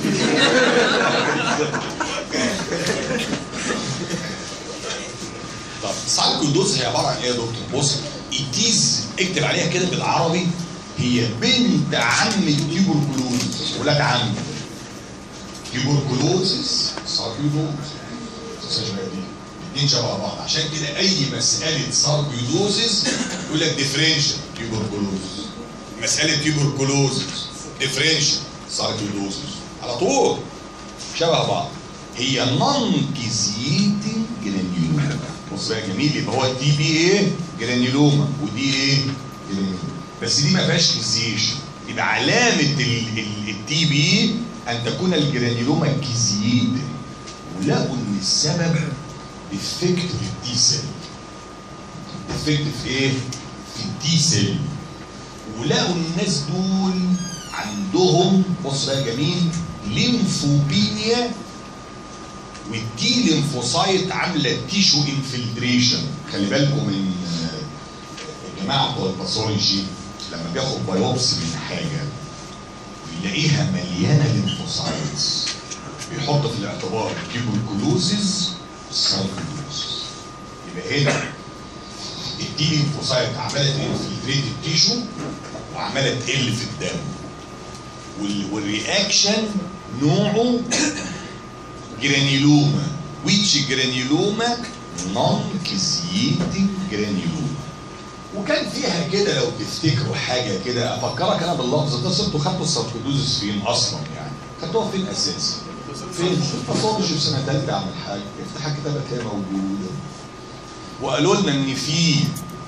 طب سايكودوز هي عباره عن ايه يا دكتور؟ بص التيز اكتب عليها كده بالعربي هي بنت عم التيبركلوز ولاد عم تيبركلوزس ساركيدوز دي الاثنين شبه بعض عشان كده اي مساله ساركيدوزس يقول لك ديفرنشال تيبركلوز مساله تيبركلوزس ديفرنشال ساركيدوزس على طول شبه بعض هي نون كيزيتنج جرانيولوما بص بقى جميل يبقى هو التي بي ايه جرانيولوما ودي ايه جرانيولوما بس دي ما فيهاش كيزيشن يبقى علامه التي بي ان تكون الجرانيولوما كيزيتنج ولقوا ان السبب ديفكت في التي سيل ديفكت في ايه؟ في التي سيل ولقوا الناس دول عندهم بص بقى جميل ليمفوبينيا والتي ليمفوسايت عامله تيشو انفلتريشن خلي بالكم من الجماعه بتوع الباثولوجي لما بياخد بايوبسي من حاجه بيلاقيها مليانه ليمفوسايتس بيحط في الاعتبار التيبركلوزز والساركوزز يبقى هنا التي ليمفوسايت عماله انفلتريت التيشو وعماله تقل في الدم والرياكشن نوعه جرانيلوما ويتش جرانيلوما نون كيزيتنج جرانيلوما وكان فيها كده لو تفتكروا حاجه كده افكرك انا باللفظ ده انتوا خدتوا الساركودوزس فين اصلا يعني خدتوها فين اساسا فين في الباثولوجي في سنه ثالثه اعمل حاجه افتح الكتاب هتلاقيها موجوده وقالوا لنا ان في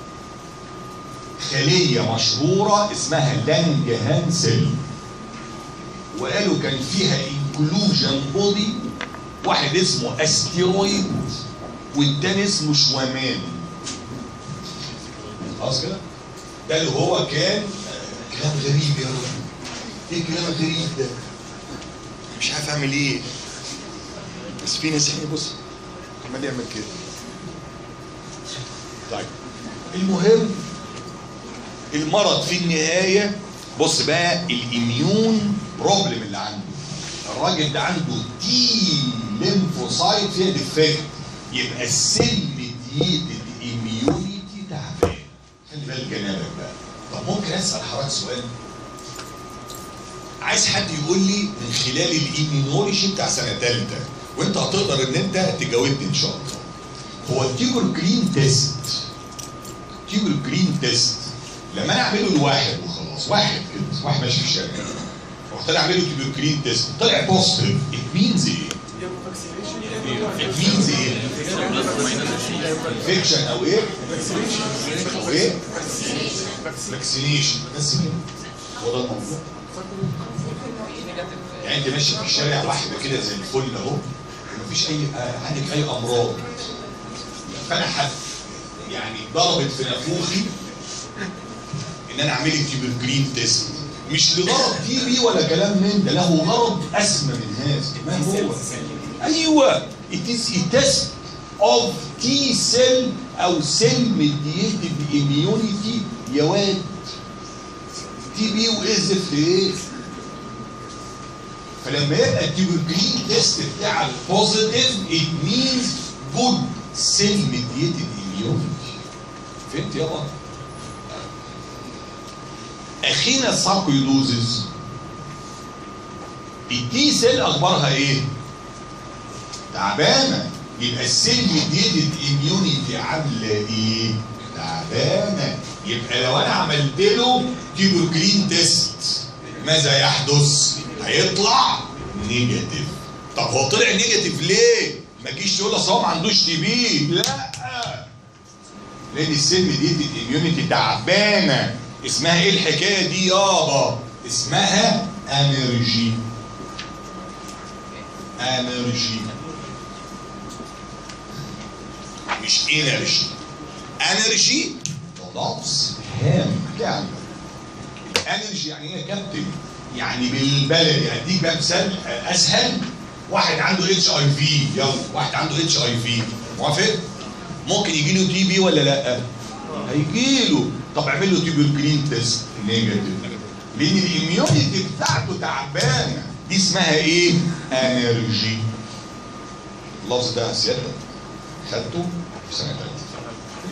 خليه مشهوره اسمها لانجهان سيل وقالوا كان فيها انكلوجن بودي واحد اسمه استيرويد والتاني اسمه شوامان خلاص كده ده اللي هو كان آه، كلام غريب يا رب ايه الكلام الغريب ده مش عارف اعمل ايه بس في ناس يعني بص عمال يعمل كده طيب المهم المرض في النهايه بص بقى الاميون بروبلم اللي عنده الراجل ده عنده تي ليمفوسايت فيها ديفكت يبقى السيل ميديتد اميونيتي تعبان خلي بالك جنابك بقى طب ممكن اسال حضرتك سؤال عايز حد يقول لي من خلال الايميونولوجي بتاع سنه ثالثه وانت هتقدر ان انت تجاوبني ان شاء الله هو التيبر جرين تيست تيبر جرين تيست لما انا اعمله لواحد وخلاص واحد كده واحد ماشي في الشارع رحت انا اعمله تيبر جرين تيست طلع بوزيتيف ات مينز ايه؟ ات مينز ايه؟ انفكشن او ايه؟ او ايه؟ فاكسينيشن بس كده هو ده الموضوع يعني انت ماشي في الشارع واحده كده زي الفل اهو ومفيش اي آه، عندك اي امراض فانا حد يعني ضربت في نافوخي ان انا اعمل لي تيوبركلين تيست مش لغرض تي بي ولا كلام من ده له غرض اسمى من هذا ما هو ايوه it is a test of T cell او cell mediated immunity يا واد تي بي وايه الزفت ايه فلما يبقى التيوبركلين تيست بتاعك بوزيتيف ات مينز جود سيل ميديتد اميونيتي فهمت يابا؟ اخينا الساركويدوزز الدي سيل اخبارها ايه؟ تعبانه يبقى السيل ميديتد اميونيتي عامله ايه؟ تعبانه يبقى لو انا عملت له تيوبركلين تيست ماذا يحدث؟ هيطلع نيجاتيف طب هو طلع نيجاتيف ليه؟ ما تجيش تقول اصل هو ما عندوش تي بي لا لان السيل ميديتد اميونيتي تعبانه اسمها ايه الحكايه دي يابا؟ اسمها انرجي انرجي مش انرجي انرجي ده لفظ هام يعني انرجي يعني ايه يا كابتن؟ يعني بالبلدي هديك بقى مثال اسهل واحد عنده اتش اي في يلا واحد عنده اتش اي في موافق؟ ممكن يجي له تي بي ولا لا؟ هيجي له طب اعمل له تيبركلين تيست نيجاتيف لان الاميونيتي بتاعته تعبانه دي اسمها ايه؟ انرجي اللفظ ده سيادتك خدته في سنه ثالثه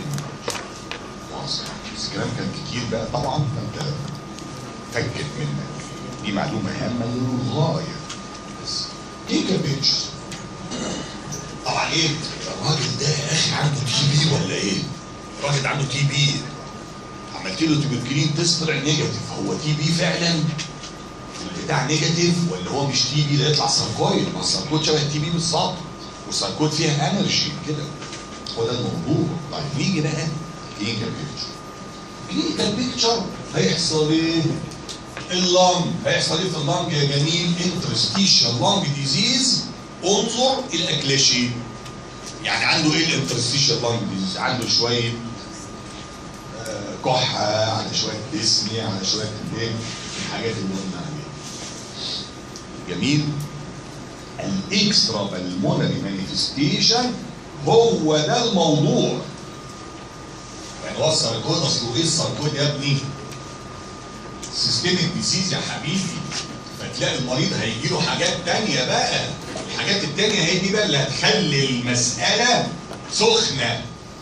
بس الكلام كان كتير بقى طبعا فانت فكت منك دي معلومه هامه للغايه بس ايه كان بيتشر طبعا ايه الراجل ده يا اخي عنده تي بي ولا ايه؟ الراجل عنده تي بي عملت له تيبركلين تيست طلع نيجاتيف هو تي بي فعلا البتاع نيجاتيف ولا هو مش تي بي ده يطلع ساركويد ما الساركويد شبه التي بي بالظبط والساركويد فيها انرجي كده هو ده الموضوع طيب نيجي بقى كلينيكال بيكتشر كلينيكال بيكتشر هيحصل ايه؟ اللنج هيحصل ايه في اللنج يا جميل؟ انترستيشال لنج ديزيز انظر الاكلاشي يعني عنده ايه الانترستيشال لنج ديزيز؟ عنده شويه آه، كحه على شويه ديسني على شويه الايه؟ الحاجات اللي قلنا عليها. جميل؟ الاكسترا بالمونري مانيفستيشن هو ده الموضوع. يعني هو الساركود اصله ايه الساركود يا ابني؟ سيستميك ديسيز يا حبيبي فتلاقي المريض هيجي له حاجات تانية بقى الحاجات التانية هي دي بقى اللي هتخلي المسألة سخنة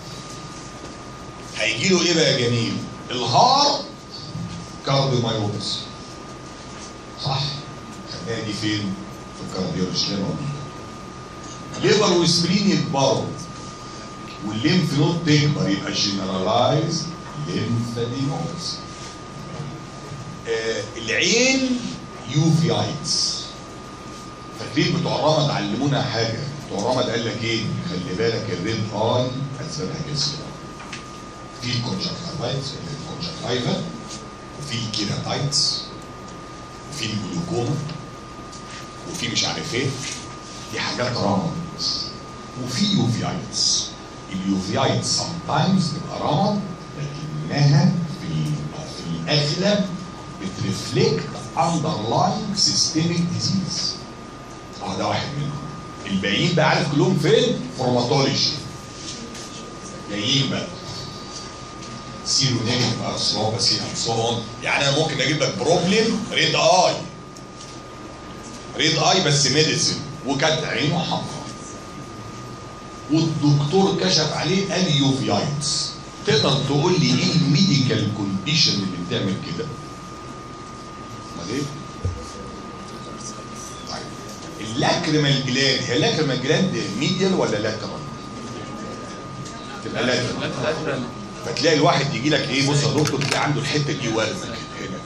هيجي له ايه بقى يا جميل؟ الهار كارديومايوباثي صح؟ خدناها دي فين؟ في الكارديولوجي اللي موجودة ليفر وسبرين يكبروا والليمف نود تكبر يبقى جنرالايز ليمفادينوز آه العين يوفيايتس فاكرين بتوع رمض علمونا حاجه بتوع رمض قال لك ايه خلي بالك الريد اي اسبابها كسر في الكونجكتيفايتس الكونجكتيفا وفي الكيراتايتس وفي الجلوكوما وفي مش عارف ايه دي حاجات رمض وفي يوفيايتس اليوفيايتس سام تايمز تبقى رمض لكنها في في الاغلب بترفلكت underlying systemic disease اه ده واحد منهم الباقيين بقى عارف كلهم فين؟ فورماتولوجي جايين بقى سيرو نيجاتيف ارثروباسي اند سو اون يعني انا ممكن اجيب لك بروبلم ريد اي ريد اي بس ميديسن وكانت عينه حمراء والدكتور كشف عليه قال يوفيايتس تقدر تقول لي ايه الميديكال كونديشن اللي بتعمل كده؟ امال ايه؟ طيب اللاكريمال جلاند هي اللاكريمال جلاند ميديال ولا لاترال؟ تبقى لاترال فتلاقي الواحد يجي لك ايه بص يا دكتور تلاقي عنده الحته دي ورمه كده هنا كده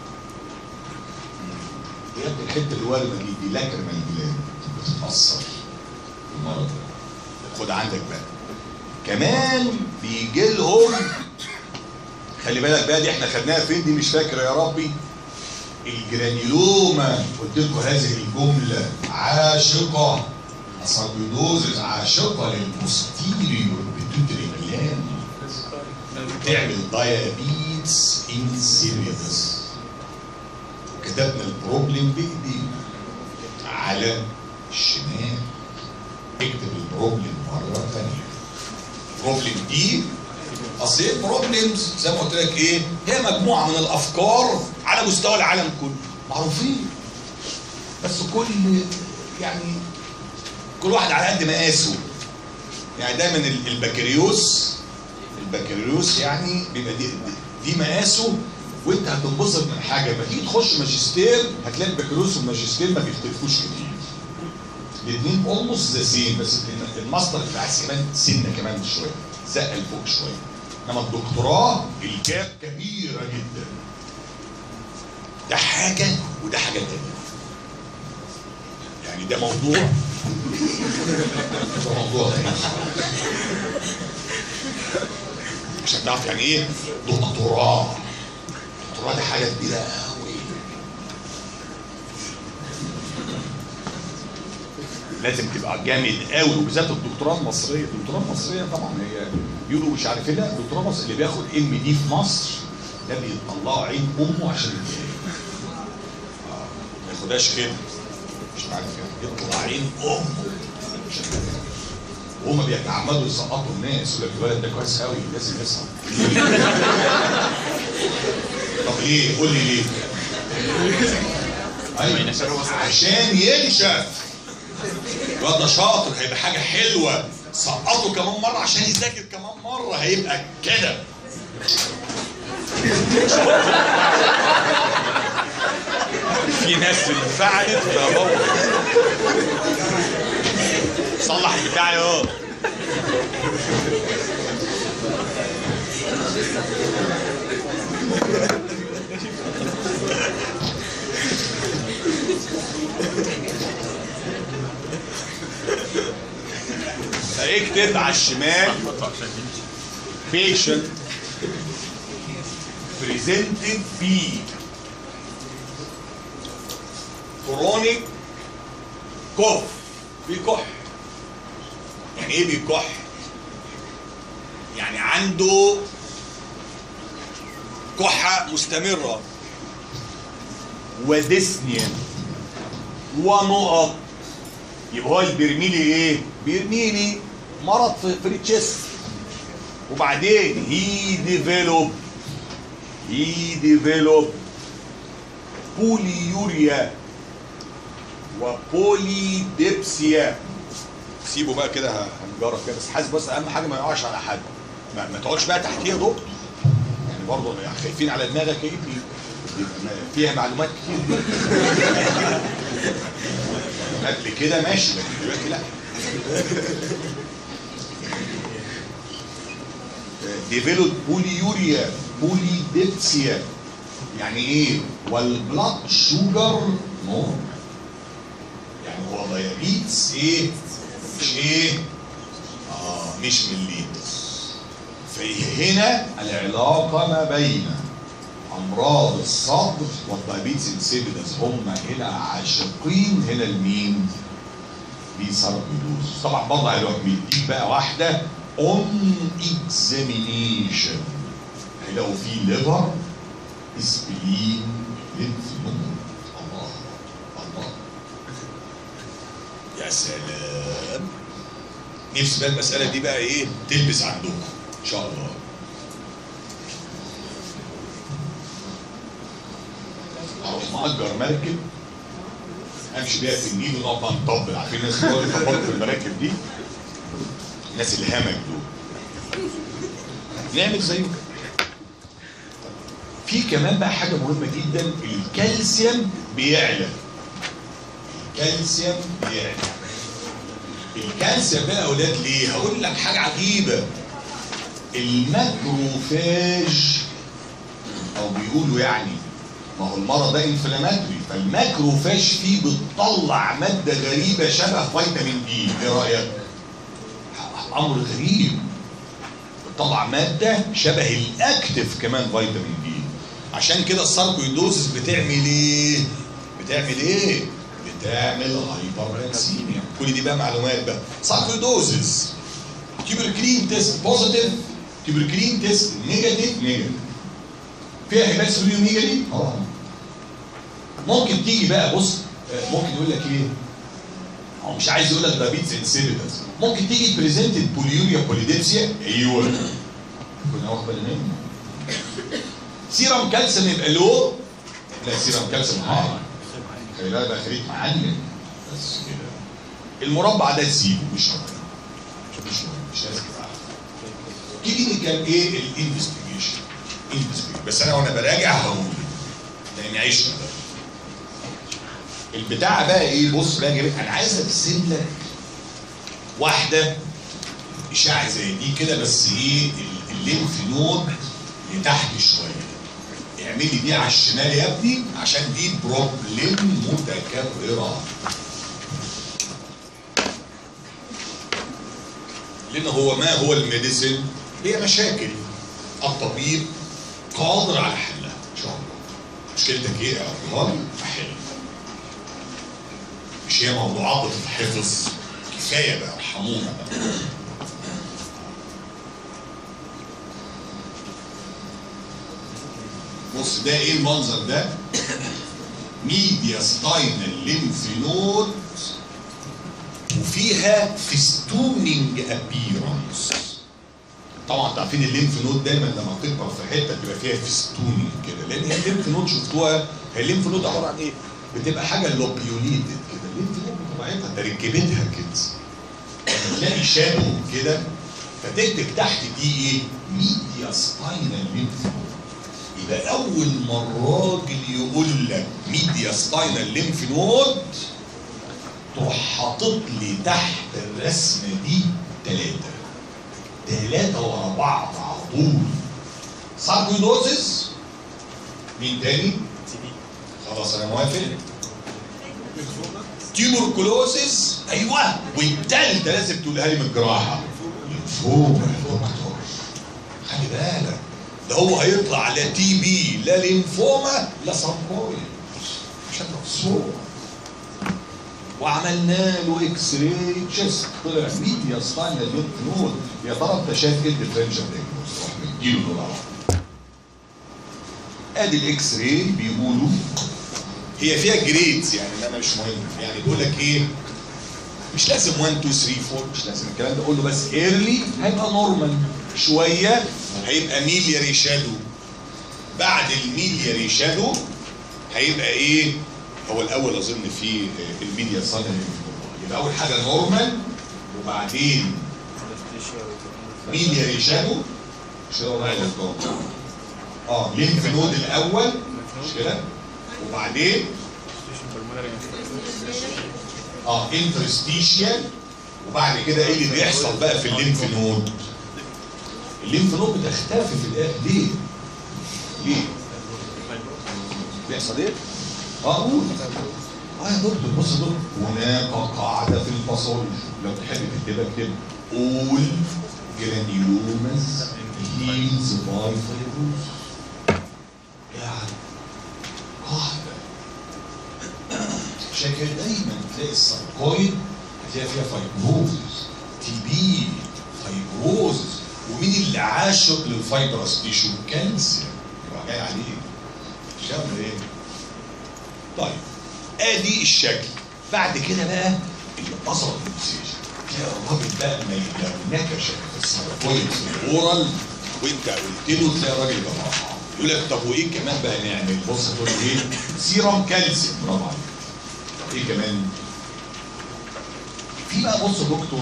يا ابني الحته الورمه دي دي لاكريمال جلاند بتتاثر بالمرض ده خد عندك بقى كمان بيجي لهم خلي بالك بقى دي احنا خدناها فين دي مش فاكر يا ربي الجرانيلوما قلت لكم هذه الجمله عاشقه اساركويدوزز عاشقه للبوستيريور بيتوتري جلاند تعمل دايابيتس انسيريتس وكتبنا البروبلم بايدينا على الشمال اكتب البروبلم مره ثانيه البروبلم دي اصل ايه البروبلمز زي ما قلت لك ايه هي مجموعه من الافكار على مستوى العالم كله معروفين بس كل يعني كل واحد على قد مقاسه يعني دايما ال- البكالوريوس البكالوريوس يعني بيبقى دي, دي مقاسه وانت هتنبسط من حاجه لما تيجي تخش ماجستير هتلاقي البكالوريوس والماجستير ما بيختلفوش كتير الاثنين اولموست ذا سيم بس ال- الماستر انت عايز كمان سنه كمان شويه زقه لفوق شويه انما الدكتوراه الجاب كبيره جدا ده حاجه وده حاجه تانيه يعني ده موضوع ده موضوع تاني عشان تعرف يعني ايه دكتوراه الدكتوراه دي حاجه كبيره قوي لازم تبقى جامد قوي وبالذات الدكتوراه المصريه الدكتوراه المصريه طبعا هي بيقولوا مش عارف ايه لا الدكتوراه المصريه اللي بياخد ام دي في مصر ده بيطلعوا عين امه عشان يتجوز. آه، ما ياخدهاش كده مش عارف يعني يطلع عين امه عشان يتجوز. وهم بيتعمدوا يسقطوا الناس يقول لك الولد ده كويس قوي لازم يسقط طب ليه؟ قول لي ليه؟ ايوه عشان ينشف الواد ده شاطر هيبقى حاجه حلوه سقطه كمان مره عشان يذاكر كمان مره هيبقى كده في ناس انفعلت فهو صلح البتاع يا فاكتب على الشمال patient presented ب chronic cough بيكح يعني ايه بيكح يعني عنده كحة مستمرة وديسنيا ونقط يبقى هو اللي بيرمي لي ايه؟ بيرمي لي مرض في في التشست وبعدين هي ديفلوب هي ديفلوب بوليوريا وبوليديبسيا سيبه بقى كده ه- هنجرب كده بس حاسس بس اهم حاجه ما يقعش على حد ما, ما تقعدش بقى تحتيه يا دكتور يعني برضه يعني خايفين على دماغك يا ابني يبقى ما- فيها معلومات كتير قبل كده ماشي لكن دلوقتي لا ديفلوب بوليوريا بوليديبسيا يعني ايه والبلاد شوجر نو يعني هو دايابيتس ايه مش ايه اه مش مليتس فهنا العلاقه ما بين امراض الصدر والدايابيتس انسيبيدس هم هنا عاشقين هنا لمين؟ لساركويدوز طبعا برضه هيروح بيديك بقى واحده اون اكزامينيشن هيلاقوا فيه ليفر اسبلين لينف نود الله الله يا سلام نفسي بقى المساله دي بقى ايه تلبس عندكم ان شاء الله اروح مأجر مركب امشي بيها في النيل ونقعد بقى نطبل عارفين الناس اللي بيقعدوا يطبلوا في المراكب دي الناس الهمج دول نعمل زيهم في كمان بقى حاجه مهمه جدا الكالسيوم بيعلى الكالسيوم بيعلى الكالسيوم بقى يا اولاد ليه؟ هقول لك حاجه عجيبه الماكروفاج او بيقولوا يعني ما هو المرض ده انفلاماتوري فالماكروفاج فيه بتطلع ماده غريبه شبه فيتامين دي ايه رايك؟ امر غريب بتطلع ماده شبه الاكتف كمان فيتامين دي عشان كده الساركويدوزس بتعمل ايه؟ بتعمل ايه؟ بتعمل هايبركسيميا كل دي بقى معلومات بقى ساركويدوزس تيوبركلين تيست بوزيتيف تيوبركلين تيست نيجاتيف نيجاتيف فيها هيباتسوليوميجالي اه ممكن تيجي بقى بص آه، ممكن يقول لك ايه هو مش عايز يقول لك دايابيتس انسيبيتس ممكن تيجي بريزنتد بوليوريا بوليديبسيا ايوه كنا واخد بالنا منه سيرم كالسيوم يبقى لو لا سيرم كالسيوم هاي خلي بالك بقى خليك معلم بس كده المربع ده تسيبه مش مهم مش مهم مش لازم تبقى كلينيكال ايه الانفستيجيشن انفستيجيشن بس انا وانا براجع هقول لان عشنا ده البتاع بقى ايه بص بقى جايب انا عايز ارسم لك واحده اشاعه زي دي كده بس ايه ال- الليمف نود لتحت شويه اعمل لي دي على الشمال يا ابني عشان دي بروبلم متكرره لان هو ما هو الميديسن هي مشاكل الطبيب قادر على حلها ان شاء الله مشكلتك ايه يا ابو احل مش هي موضوعات بتتحفظ كفايه بقى ارحمونا بقى بص ده ايه المنظر ده؟ ميديا ستاينال ليمف نود وفيها فيستونينج ابيرنس طبعا انتوا عارفين الليمف نود دايما لما تكبر في حته بتبقى فيها فيستونينج كده لان هي الليمف نود شفتوها هي الليمف نود عباره عن ايه؟ بتبقى حاجه لوبيوليتد كده الليمف نود بطبيعتها تركيبتها كده لما تلاقي شادو كده فتكتب تحت دي ايه؟ ميديا سباينال ليمف نود يبقى اول ما الراجل يقول لك ميديا ستاينال ليمف نود تروح حاطط لي تحت الرسمه دي ثلاثه ثلاثه ورا بعض على طول ساركويدوزيس مين تاني؟ خلاص انا موافق تيوبركلوزيس ايوه والثالثه لازم تقولها لي من الجراحه ليمفوما يا دكتور خلي بالك ده هو هيطلع لا تي بي لا ليمفوما لا ساركويد عشان مقصود وعملنا له اكس راي تشيست طلع ميديا ستاينال ليمف نود يا ترى انت شايف ايه الديفرنشال دايجنوز روح مديله دول على بعض. ادي الاكس راي بيقولوا هي فيها جريدز يعني انما مش مهم يعني بيقول لك ايه مش لازم 1 2 3 4 مش لازم الكلام ده قول له بس ايرلي هيبقى نورمال شويه هيبقى ميلياري شادو بعد الميلياري شادو هيبقى ايه هو الاول اظن في الميديا صالح يبقى اول حاجه نورمال وبعدين ميديا شادو مش كده ولا إيه؟ اه لينف نود الاول مش كده وبعدين اه انترستيشيال وبعد كده ايه اللي بيحصل بقى في الليمف نود الليمف نود بتختفي في الاخر ليه ليه بيحصل ايه اه قول اه يا دكتور بص يا دكتور هناك قاعده في الباثولوجي لو تحب تكتبها اكتب all granulomas heals by fibrosis يعني قاعده عشان كده دايما تلاقي الساركويد هتلاقي فيها فايبروزس تي بي فايبروزس ومين اللي عاشق للفايبرس تيشو كانسر يبقى جاي عليه شاب ايه طيب ادي الشكل بعد كده بقى اللي حصل في الانسيجن تلاقي الراجل بقى ما لو نكش في الساركويد في الاورال وانت قلت له تلاقي الراجل ده راح يقول لك طب وايه كمان بقى نعمل بص تقول له ايه سيرم كالسيوم برافو عليك طب ايه كمان في بقى بص يا دكتور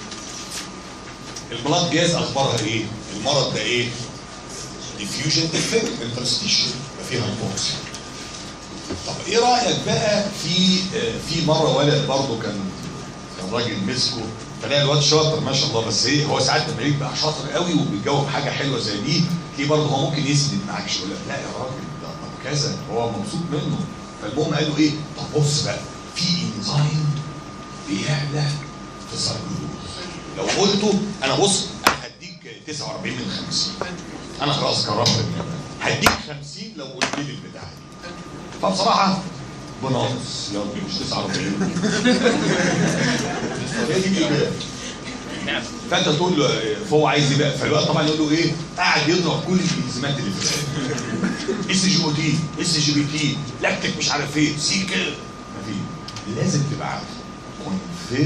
البلاد جاز اخبارها ايه المرض ده ايه ديفيوجن ديفكت انترستيشن يبقى فيها هايبوكسيا طب ايه رايك بقى في آه، في مره ولد برضه كان كان راجل مسكه فلاقي الواد شاطر ما شاء الله بس ايه هو ساعات لما يبقى شاطر قوي وبيجاوب حاجه حلوه زي دي تلاقيه برضه هو ممكن يسند معاك شويه يقول لك لا يا راجل ده طب كذا هو مبسوط منه فالمهم قالوا ايه طب بص بقى في انزيم بيعلى في السيركلوز لو قلته انا بص انا هديك 49 من 50 انا خلاص قررت إن أنا هديك 50 لو قلت لي البتاع دي فبصراحه بناقص يلا مش 49 هي دي كده فانت تقول له فهو عايز ايه بقى فالوقت طبعا يقول له ايه قاعد يضرب كل الالتزامات اللي في اس جي او تي اس جي بي تي لاكتك مش عارف ايه سي كده مفيش لازم تبقى عارف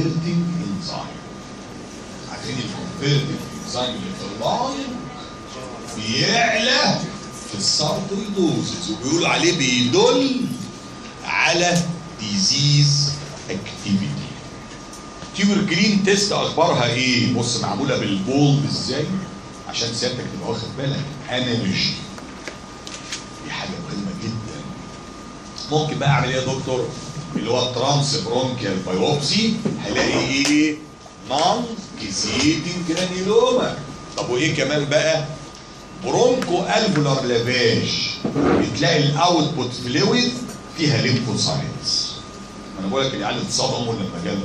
كونفيرتنج انزايم عارفين الكونفيرتنج انزايم اللي في اللنج بيعلى في الساركويدوزز وبيقول عليه بيدل على ديزيز اكتيفيتي تيور جرين تيست اخبارها ايه بص معموله بالبولد ازاي عشان سيادتك تبقى واخد بالك انرجي دي حاجه مهمه جدا ممكن بقى اعمل ايه يا دكتور اللي هو ترانس برونكيال بايوبسي هلاقي ايه نون كيزيتنج جرانيلوما طب وايه كمان بقى برونكو الفولار لافاج بتلاقي الاوتبوت فلويد فيها ليمفوسايتس انا بقول لك العيال اتصدموا لما جالهم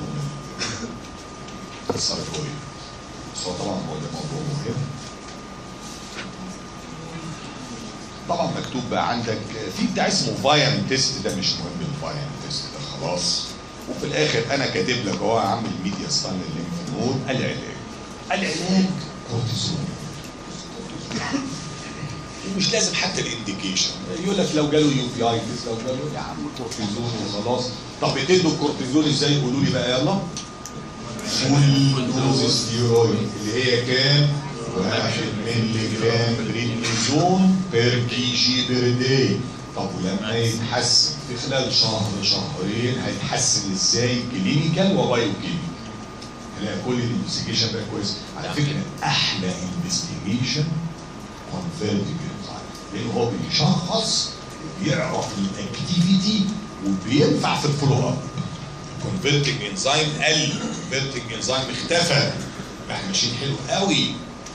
الساركويد بس هو طبعا هو ده موضوع مهم طبعا مكتوب بقى عندك في بتاع اسمه فايان تيست ده مش مهم الفايان تيست ده خلاص وفي الاخر انا كاتب لك اهو يا عم الميديا ستان الليمف نود العلاج العلاج كورتيزون ومش لازم حتى الانديكيشن يقول لك لو جاله يو بي اي لو جاله يا عم كورتيزون وخلاص طب بتدوا الكورتيزون ازاي قولوا لي بقى يلا فول دوز ستيرويد اللي هي كام؟ واحد مللي جرام بريدنيزون بير كي جي بير داي طب ولما يتحسن في خلال شهر شهرين هيتحسن ازاي كلينيكال وبايو كيميكال هنلاقي كل الانفستيجيشن بقى كويس على فكره احلى انفستيجيشن كونفيرتنج لان هو بيشخص وبيعرف الاكتيفيتي وبينفع في الفولو اب الكونفرتنج انزيم قل الكونفرتنج انزيم اختفى احنا ماشيين حلو قوي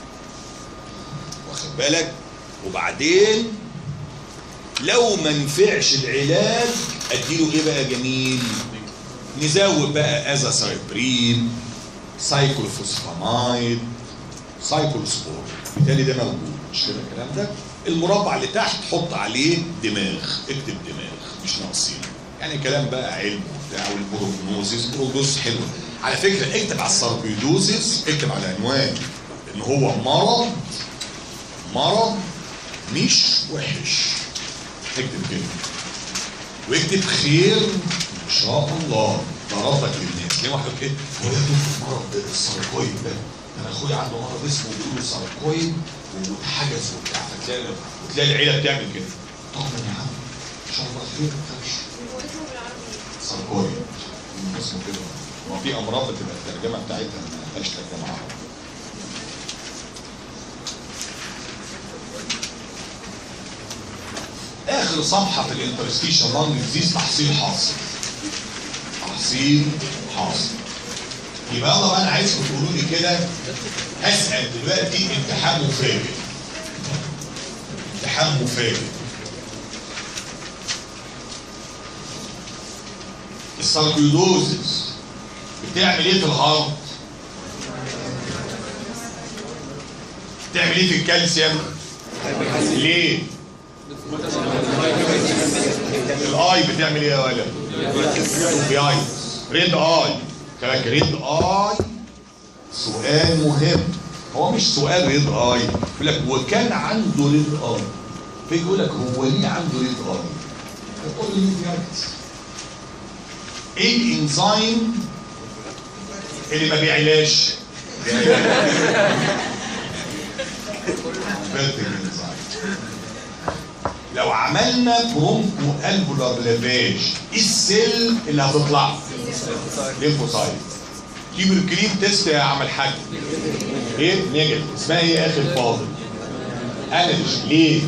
واخد بالك وبعدين لو ما نفعش العلاج اديله ايه بقى جميل نزود بقى ازاسايبرين سايكلوفوسفامايد سايكلوسبور بالتالي ده موجود مش كده الكلام ده المربع اللي تحت حط عليه دماغ اكتب دماغ مش ناقصين يعني كلام بقى علم وبتاع والبروجنوزيس بروجنوز حلو على فكره اكتب على الساركويدوزيس اكتب على عنوان ان هو مرض مرض مش وحش اكتب كده واكتب خير ان شاء الله ضربك للناس ليه واحد كده هو يا دكتور مرض الساركويد ده انا اخويا عنده مرض اسمه بيقولوا ساركويد واتحجز وبتاع فتلاقي وتلاقي العيله بتعمل كده طمن يا عم ان شاء الله خير ما تخافش ساركويد اسمه كده ما في امراض بتبقى الترجمه بتاعتها ما فيهاش ترجمه عربي اخر صفحه في الانترستيشن لانج ديزيز تحصيل حاصل تحصيل حاصل يبقى يلا بقى انا عايزكم تقولوا لي كده هسال دلوقتي امتحان مفاجئ امتحان مفاجئ الساركيدوزس بتعمل ايه في الهارت؟ بتعمل ايه في الكالسيوم؟ ليه؟ الاي بتعمل ايه يا ولد؟ في اي ريد اي كلامك ريد اي سؤال مهم هو مش سؤال ريد اي يقول لك وكان عنده ريد اي فيجي يقول لك هو ليه عنده ريد اي؟ يقول لي يوفيايتس ايه الانزيم اللي ما بيعلاش؟ لو عملنا برونكو الفولار لافاج ايه السيل اللي هتطلع؟ ليمفوسايت كيبر كريم تيست يا عم الحاج ايه؟ نيجاتيف اسمها ايه يا اخي الفاضل؟ انرجي ليه؟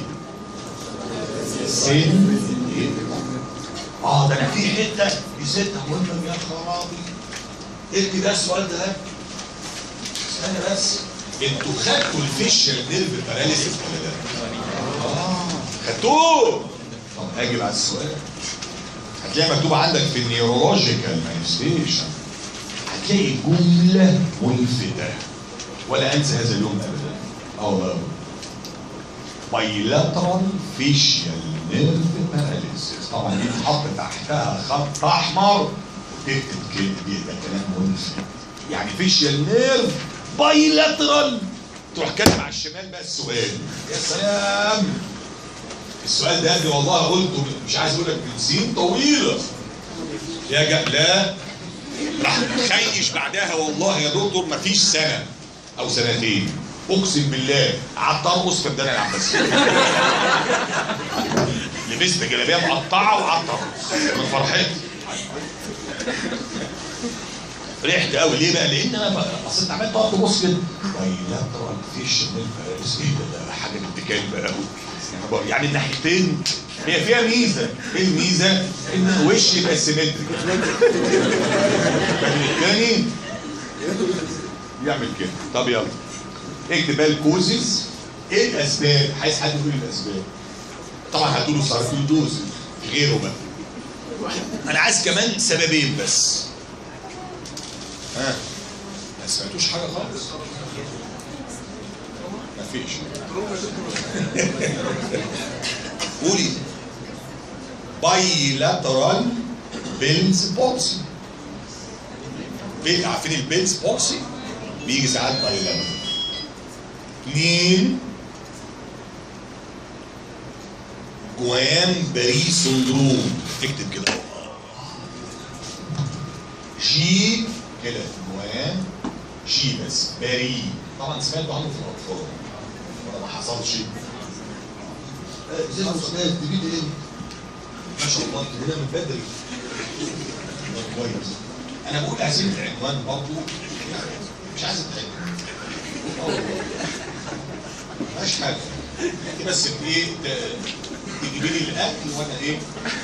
سيل اه ده انا في حته دي ست مهمه يا خرابي اكتب بقى السؤال ده استنى بس انتوا خدتوا الفيشر نيرف باراليسيس ولا لا؟ اه خدتوه طب اجي على السؤال هتلاقي مكتوب عندك في النيورولوجيكال مانيستيشن هتلاقي جمله ملفته ولا انسى هذا اليوم ابدا اه والله بايلاترال فيشيال نيرف باراليسيس طبعا دي تحط تحتها خط احمر وتكتب كده دي ده كلام ملفت يعني فيشيال نيرف بايلاترال تروح كاتب على الشمال بقى السؤال يا سلام السؤال ده دي والله قلته مش عايز اقول لك من سنين طويله يا جا لا راح مخيش بعدها والله يا دكتور مفيش سنه او سنتين اقسم بالله قعدت ارقص في الدنيا العباسيه لبست جلابيه مقطعه وقعدت ارقص من فرحتي فرحت قوي ليه بقى؟ لان انا بقى- اصل انت عمال تقعد تبص كده بايلاترال فيش من باريس ايه ده ده حاجه ابتكاري بقى قوي يعني بقى- يعني الناحيتين هي فيها ميزه ايه الميزه؟ ان وش يبقى سيمتري لكن الثاني يعمل كده طب يلا اكتب بقى الكوزز ايه الاسباب؟ عايز حد يقول لي الاسباب طبعا هتقولوا ساركويدوز غيره بقى انا عايز كمان سببين بس ها ما سمعتوش حاجه خالص مفيش قولي بايلاترال بيلز بوكسي بي- عارفين البيلز بوكسي بيجي ساعات بايلاترال اثنين جوام بري سندروم اكتب كده جي كده جوام جي بس بري طبعا سمعتوا عنه في الاطفال ولا ما حصلش زي الاستاذ تجيب ايه؟ ما شاء الله انت هنا من بدري والله كويس انا بقول عايزين العنوان برضه يعني مش عايز اتعب مش حاجه انت بس ايه ت- تجيبي لي الاكل وانا ايه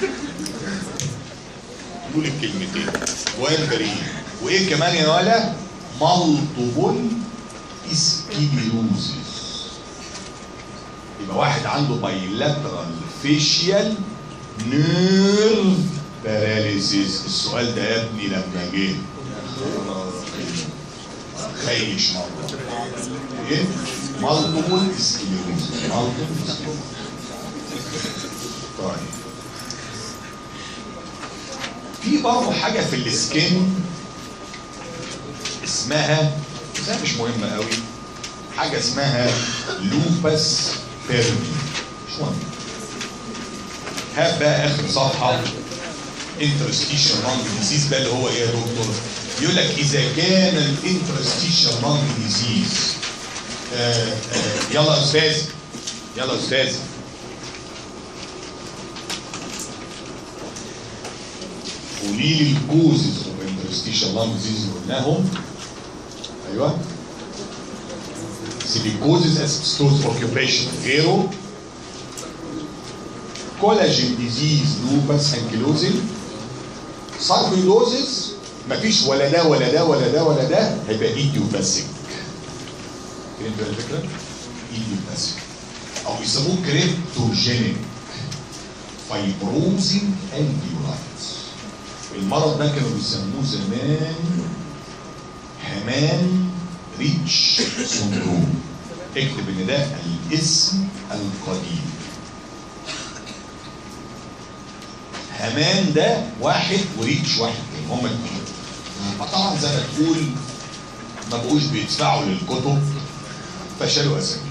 قول الكلمتين وين بريء وايه كمان يا ولا مالتيبل اسكيلوزيس يبقى واحد عنده بايلاترال فيشيال نيرف باراليسيس السؤال ده يا ابني لما جه خيش مرة ايه؟ مالتيبل اسكليروز مالتيبل اسكليروز طيب في برضه حاجة في السكين اسمها بس هي مش مهمة قوي حاجة اسمها لوبس بيرمي مش مهم هات بقى اخر صفحة انترستيشن رانج ديزيز بقى اللي هو ايه يا دكتور؟ يقول لك اذا كان الانترستيشن رانج ديزيز آه آه يلا يا استاذ يلا يا استاذ قولي لي الكوزز اوف انترستيشن رانج ديزيز اللي قلناهم ايوه سيليكوزز اسبستوز اوكيوبيشن غيره كولاجين ديزيز لوبس انكيلوزين ساركويدوزز مفيش ولا ده ولا ده ولا ده ولا ده هيبقى ايديوباسيك فهمتوا الفكره؟ ايديوباسيك او يسموه كريبتوجينيك فايبروزنج الفيولايتس المرض ده كانوا بيسموه زمان همان ريتش سندروم اكتب ان ده الاسم القديم همان ده واحد وريتش واحد تاني هما اتنين فطبعا زي ما تقول ما بقوش بيدفعوا للكتب فشالوا اساميهم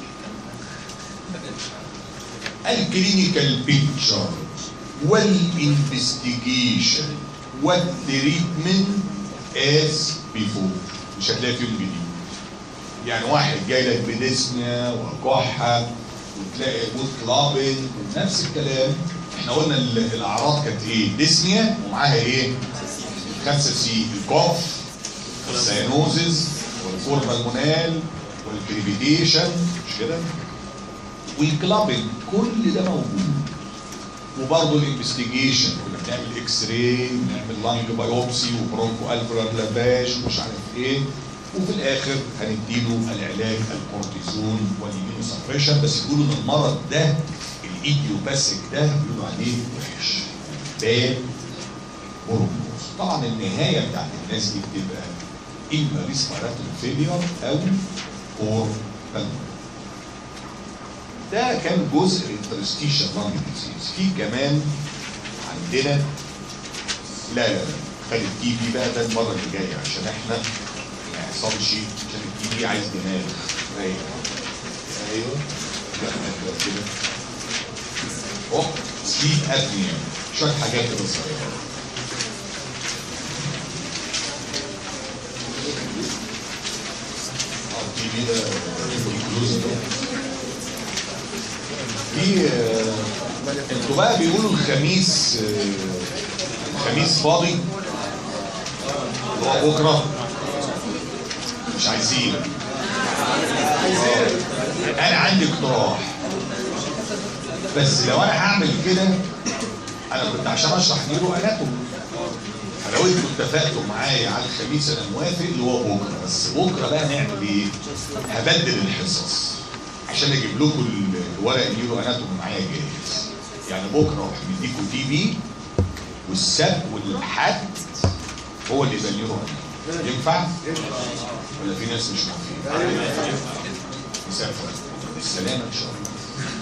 الكلينيكال بيكتشر والانفستيجيشن والتريتمنت از بيفور مش هتلاقي فيهم جديد يعني واحد جاي لك بديسنيا وكحه وتلاقي بود كلابنج نفس الكلام احنا قلنا ال- الاعراض كانت ايه؟ ديسنيا ومعاها ايه؟ خمسه سي الكوف السيانوزز والفورمالمونال والكريبيتيشن مش كده؟ والكلابنج كل ده موجود وبرضه الانفستيجيشن كنا بنعمل اكس راي ونعمل لانج بايوبسي وبرونكو الفرال لافاش ومش عارف ايه وفي الاخر هنديله العلاج الكورتيزون والاميونوسبريشن بس يقولوا ان المرض ده الايديوباثيك ده بيقولوا عليه وحش باد بروجنوز طبعا النهايه بتاعت الناس دي بتبقى اما ريسبيراتوري فيلير او اور ده كان جزء الانترستيشن لانج ديزيز في كمان عندنا لا لا لا خلي التي بي بقى ده المره اللي جايه عشان احنا ما يحصلش عشان التي بي عايز دماغ رايق ايوه لا لا كده اوه سليب ابنيا شويه حاجات كده صغيره التي بي ده inclusive. في آه، انتوا بقى بيقولوا الخميس آه، الخميس فاضي هو بكره مش عايزين انا عندي اقتراح بس لو انا هعمل كده انا كنت عشان اشرح نيرو اناتومي فلو انتوا اتفقتوا معايا على الخميس انا موافق اللي هو بكره بس بكره بقى نعمل ايه؟ هبدل الحصص عشان اجيب لكم الورق النيرو اناتومي معايا جاهز يعني بكره اروح مديكوا تي بي والسبت والحد هو اللي يبقى النيرو اناتومي ينفع؟ ولا في ناس مش موافقين؟ مسافر بالسلامه ان شاء الله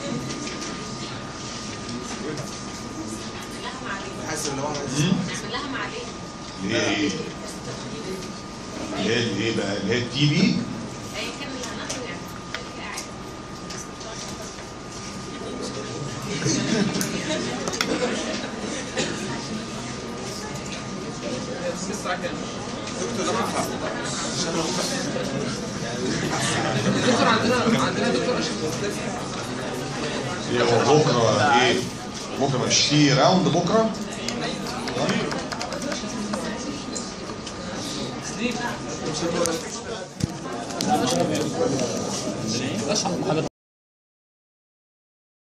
حاسس اللي هو نعمل لها معليه اللي هي ايه؟ اللي هي اللي هي بقى اللي هي التي بي ايا كان اللي هناخده يعني خليك قاعد دكتور ده منفع دكتور عندنا عندنا دكتور اشرف هي هو بكره ايه؟ بكره مش في راوند بكره؟ اشرف محمد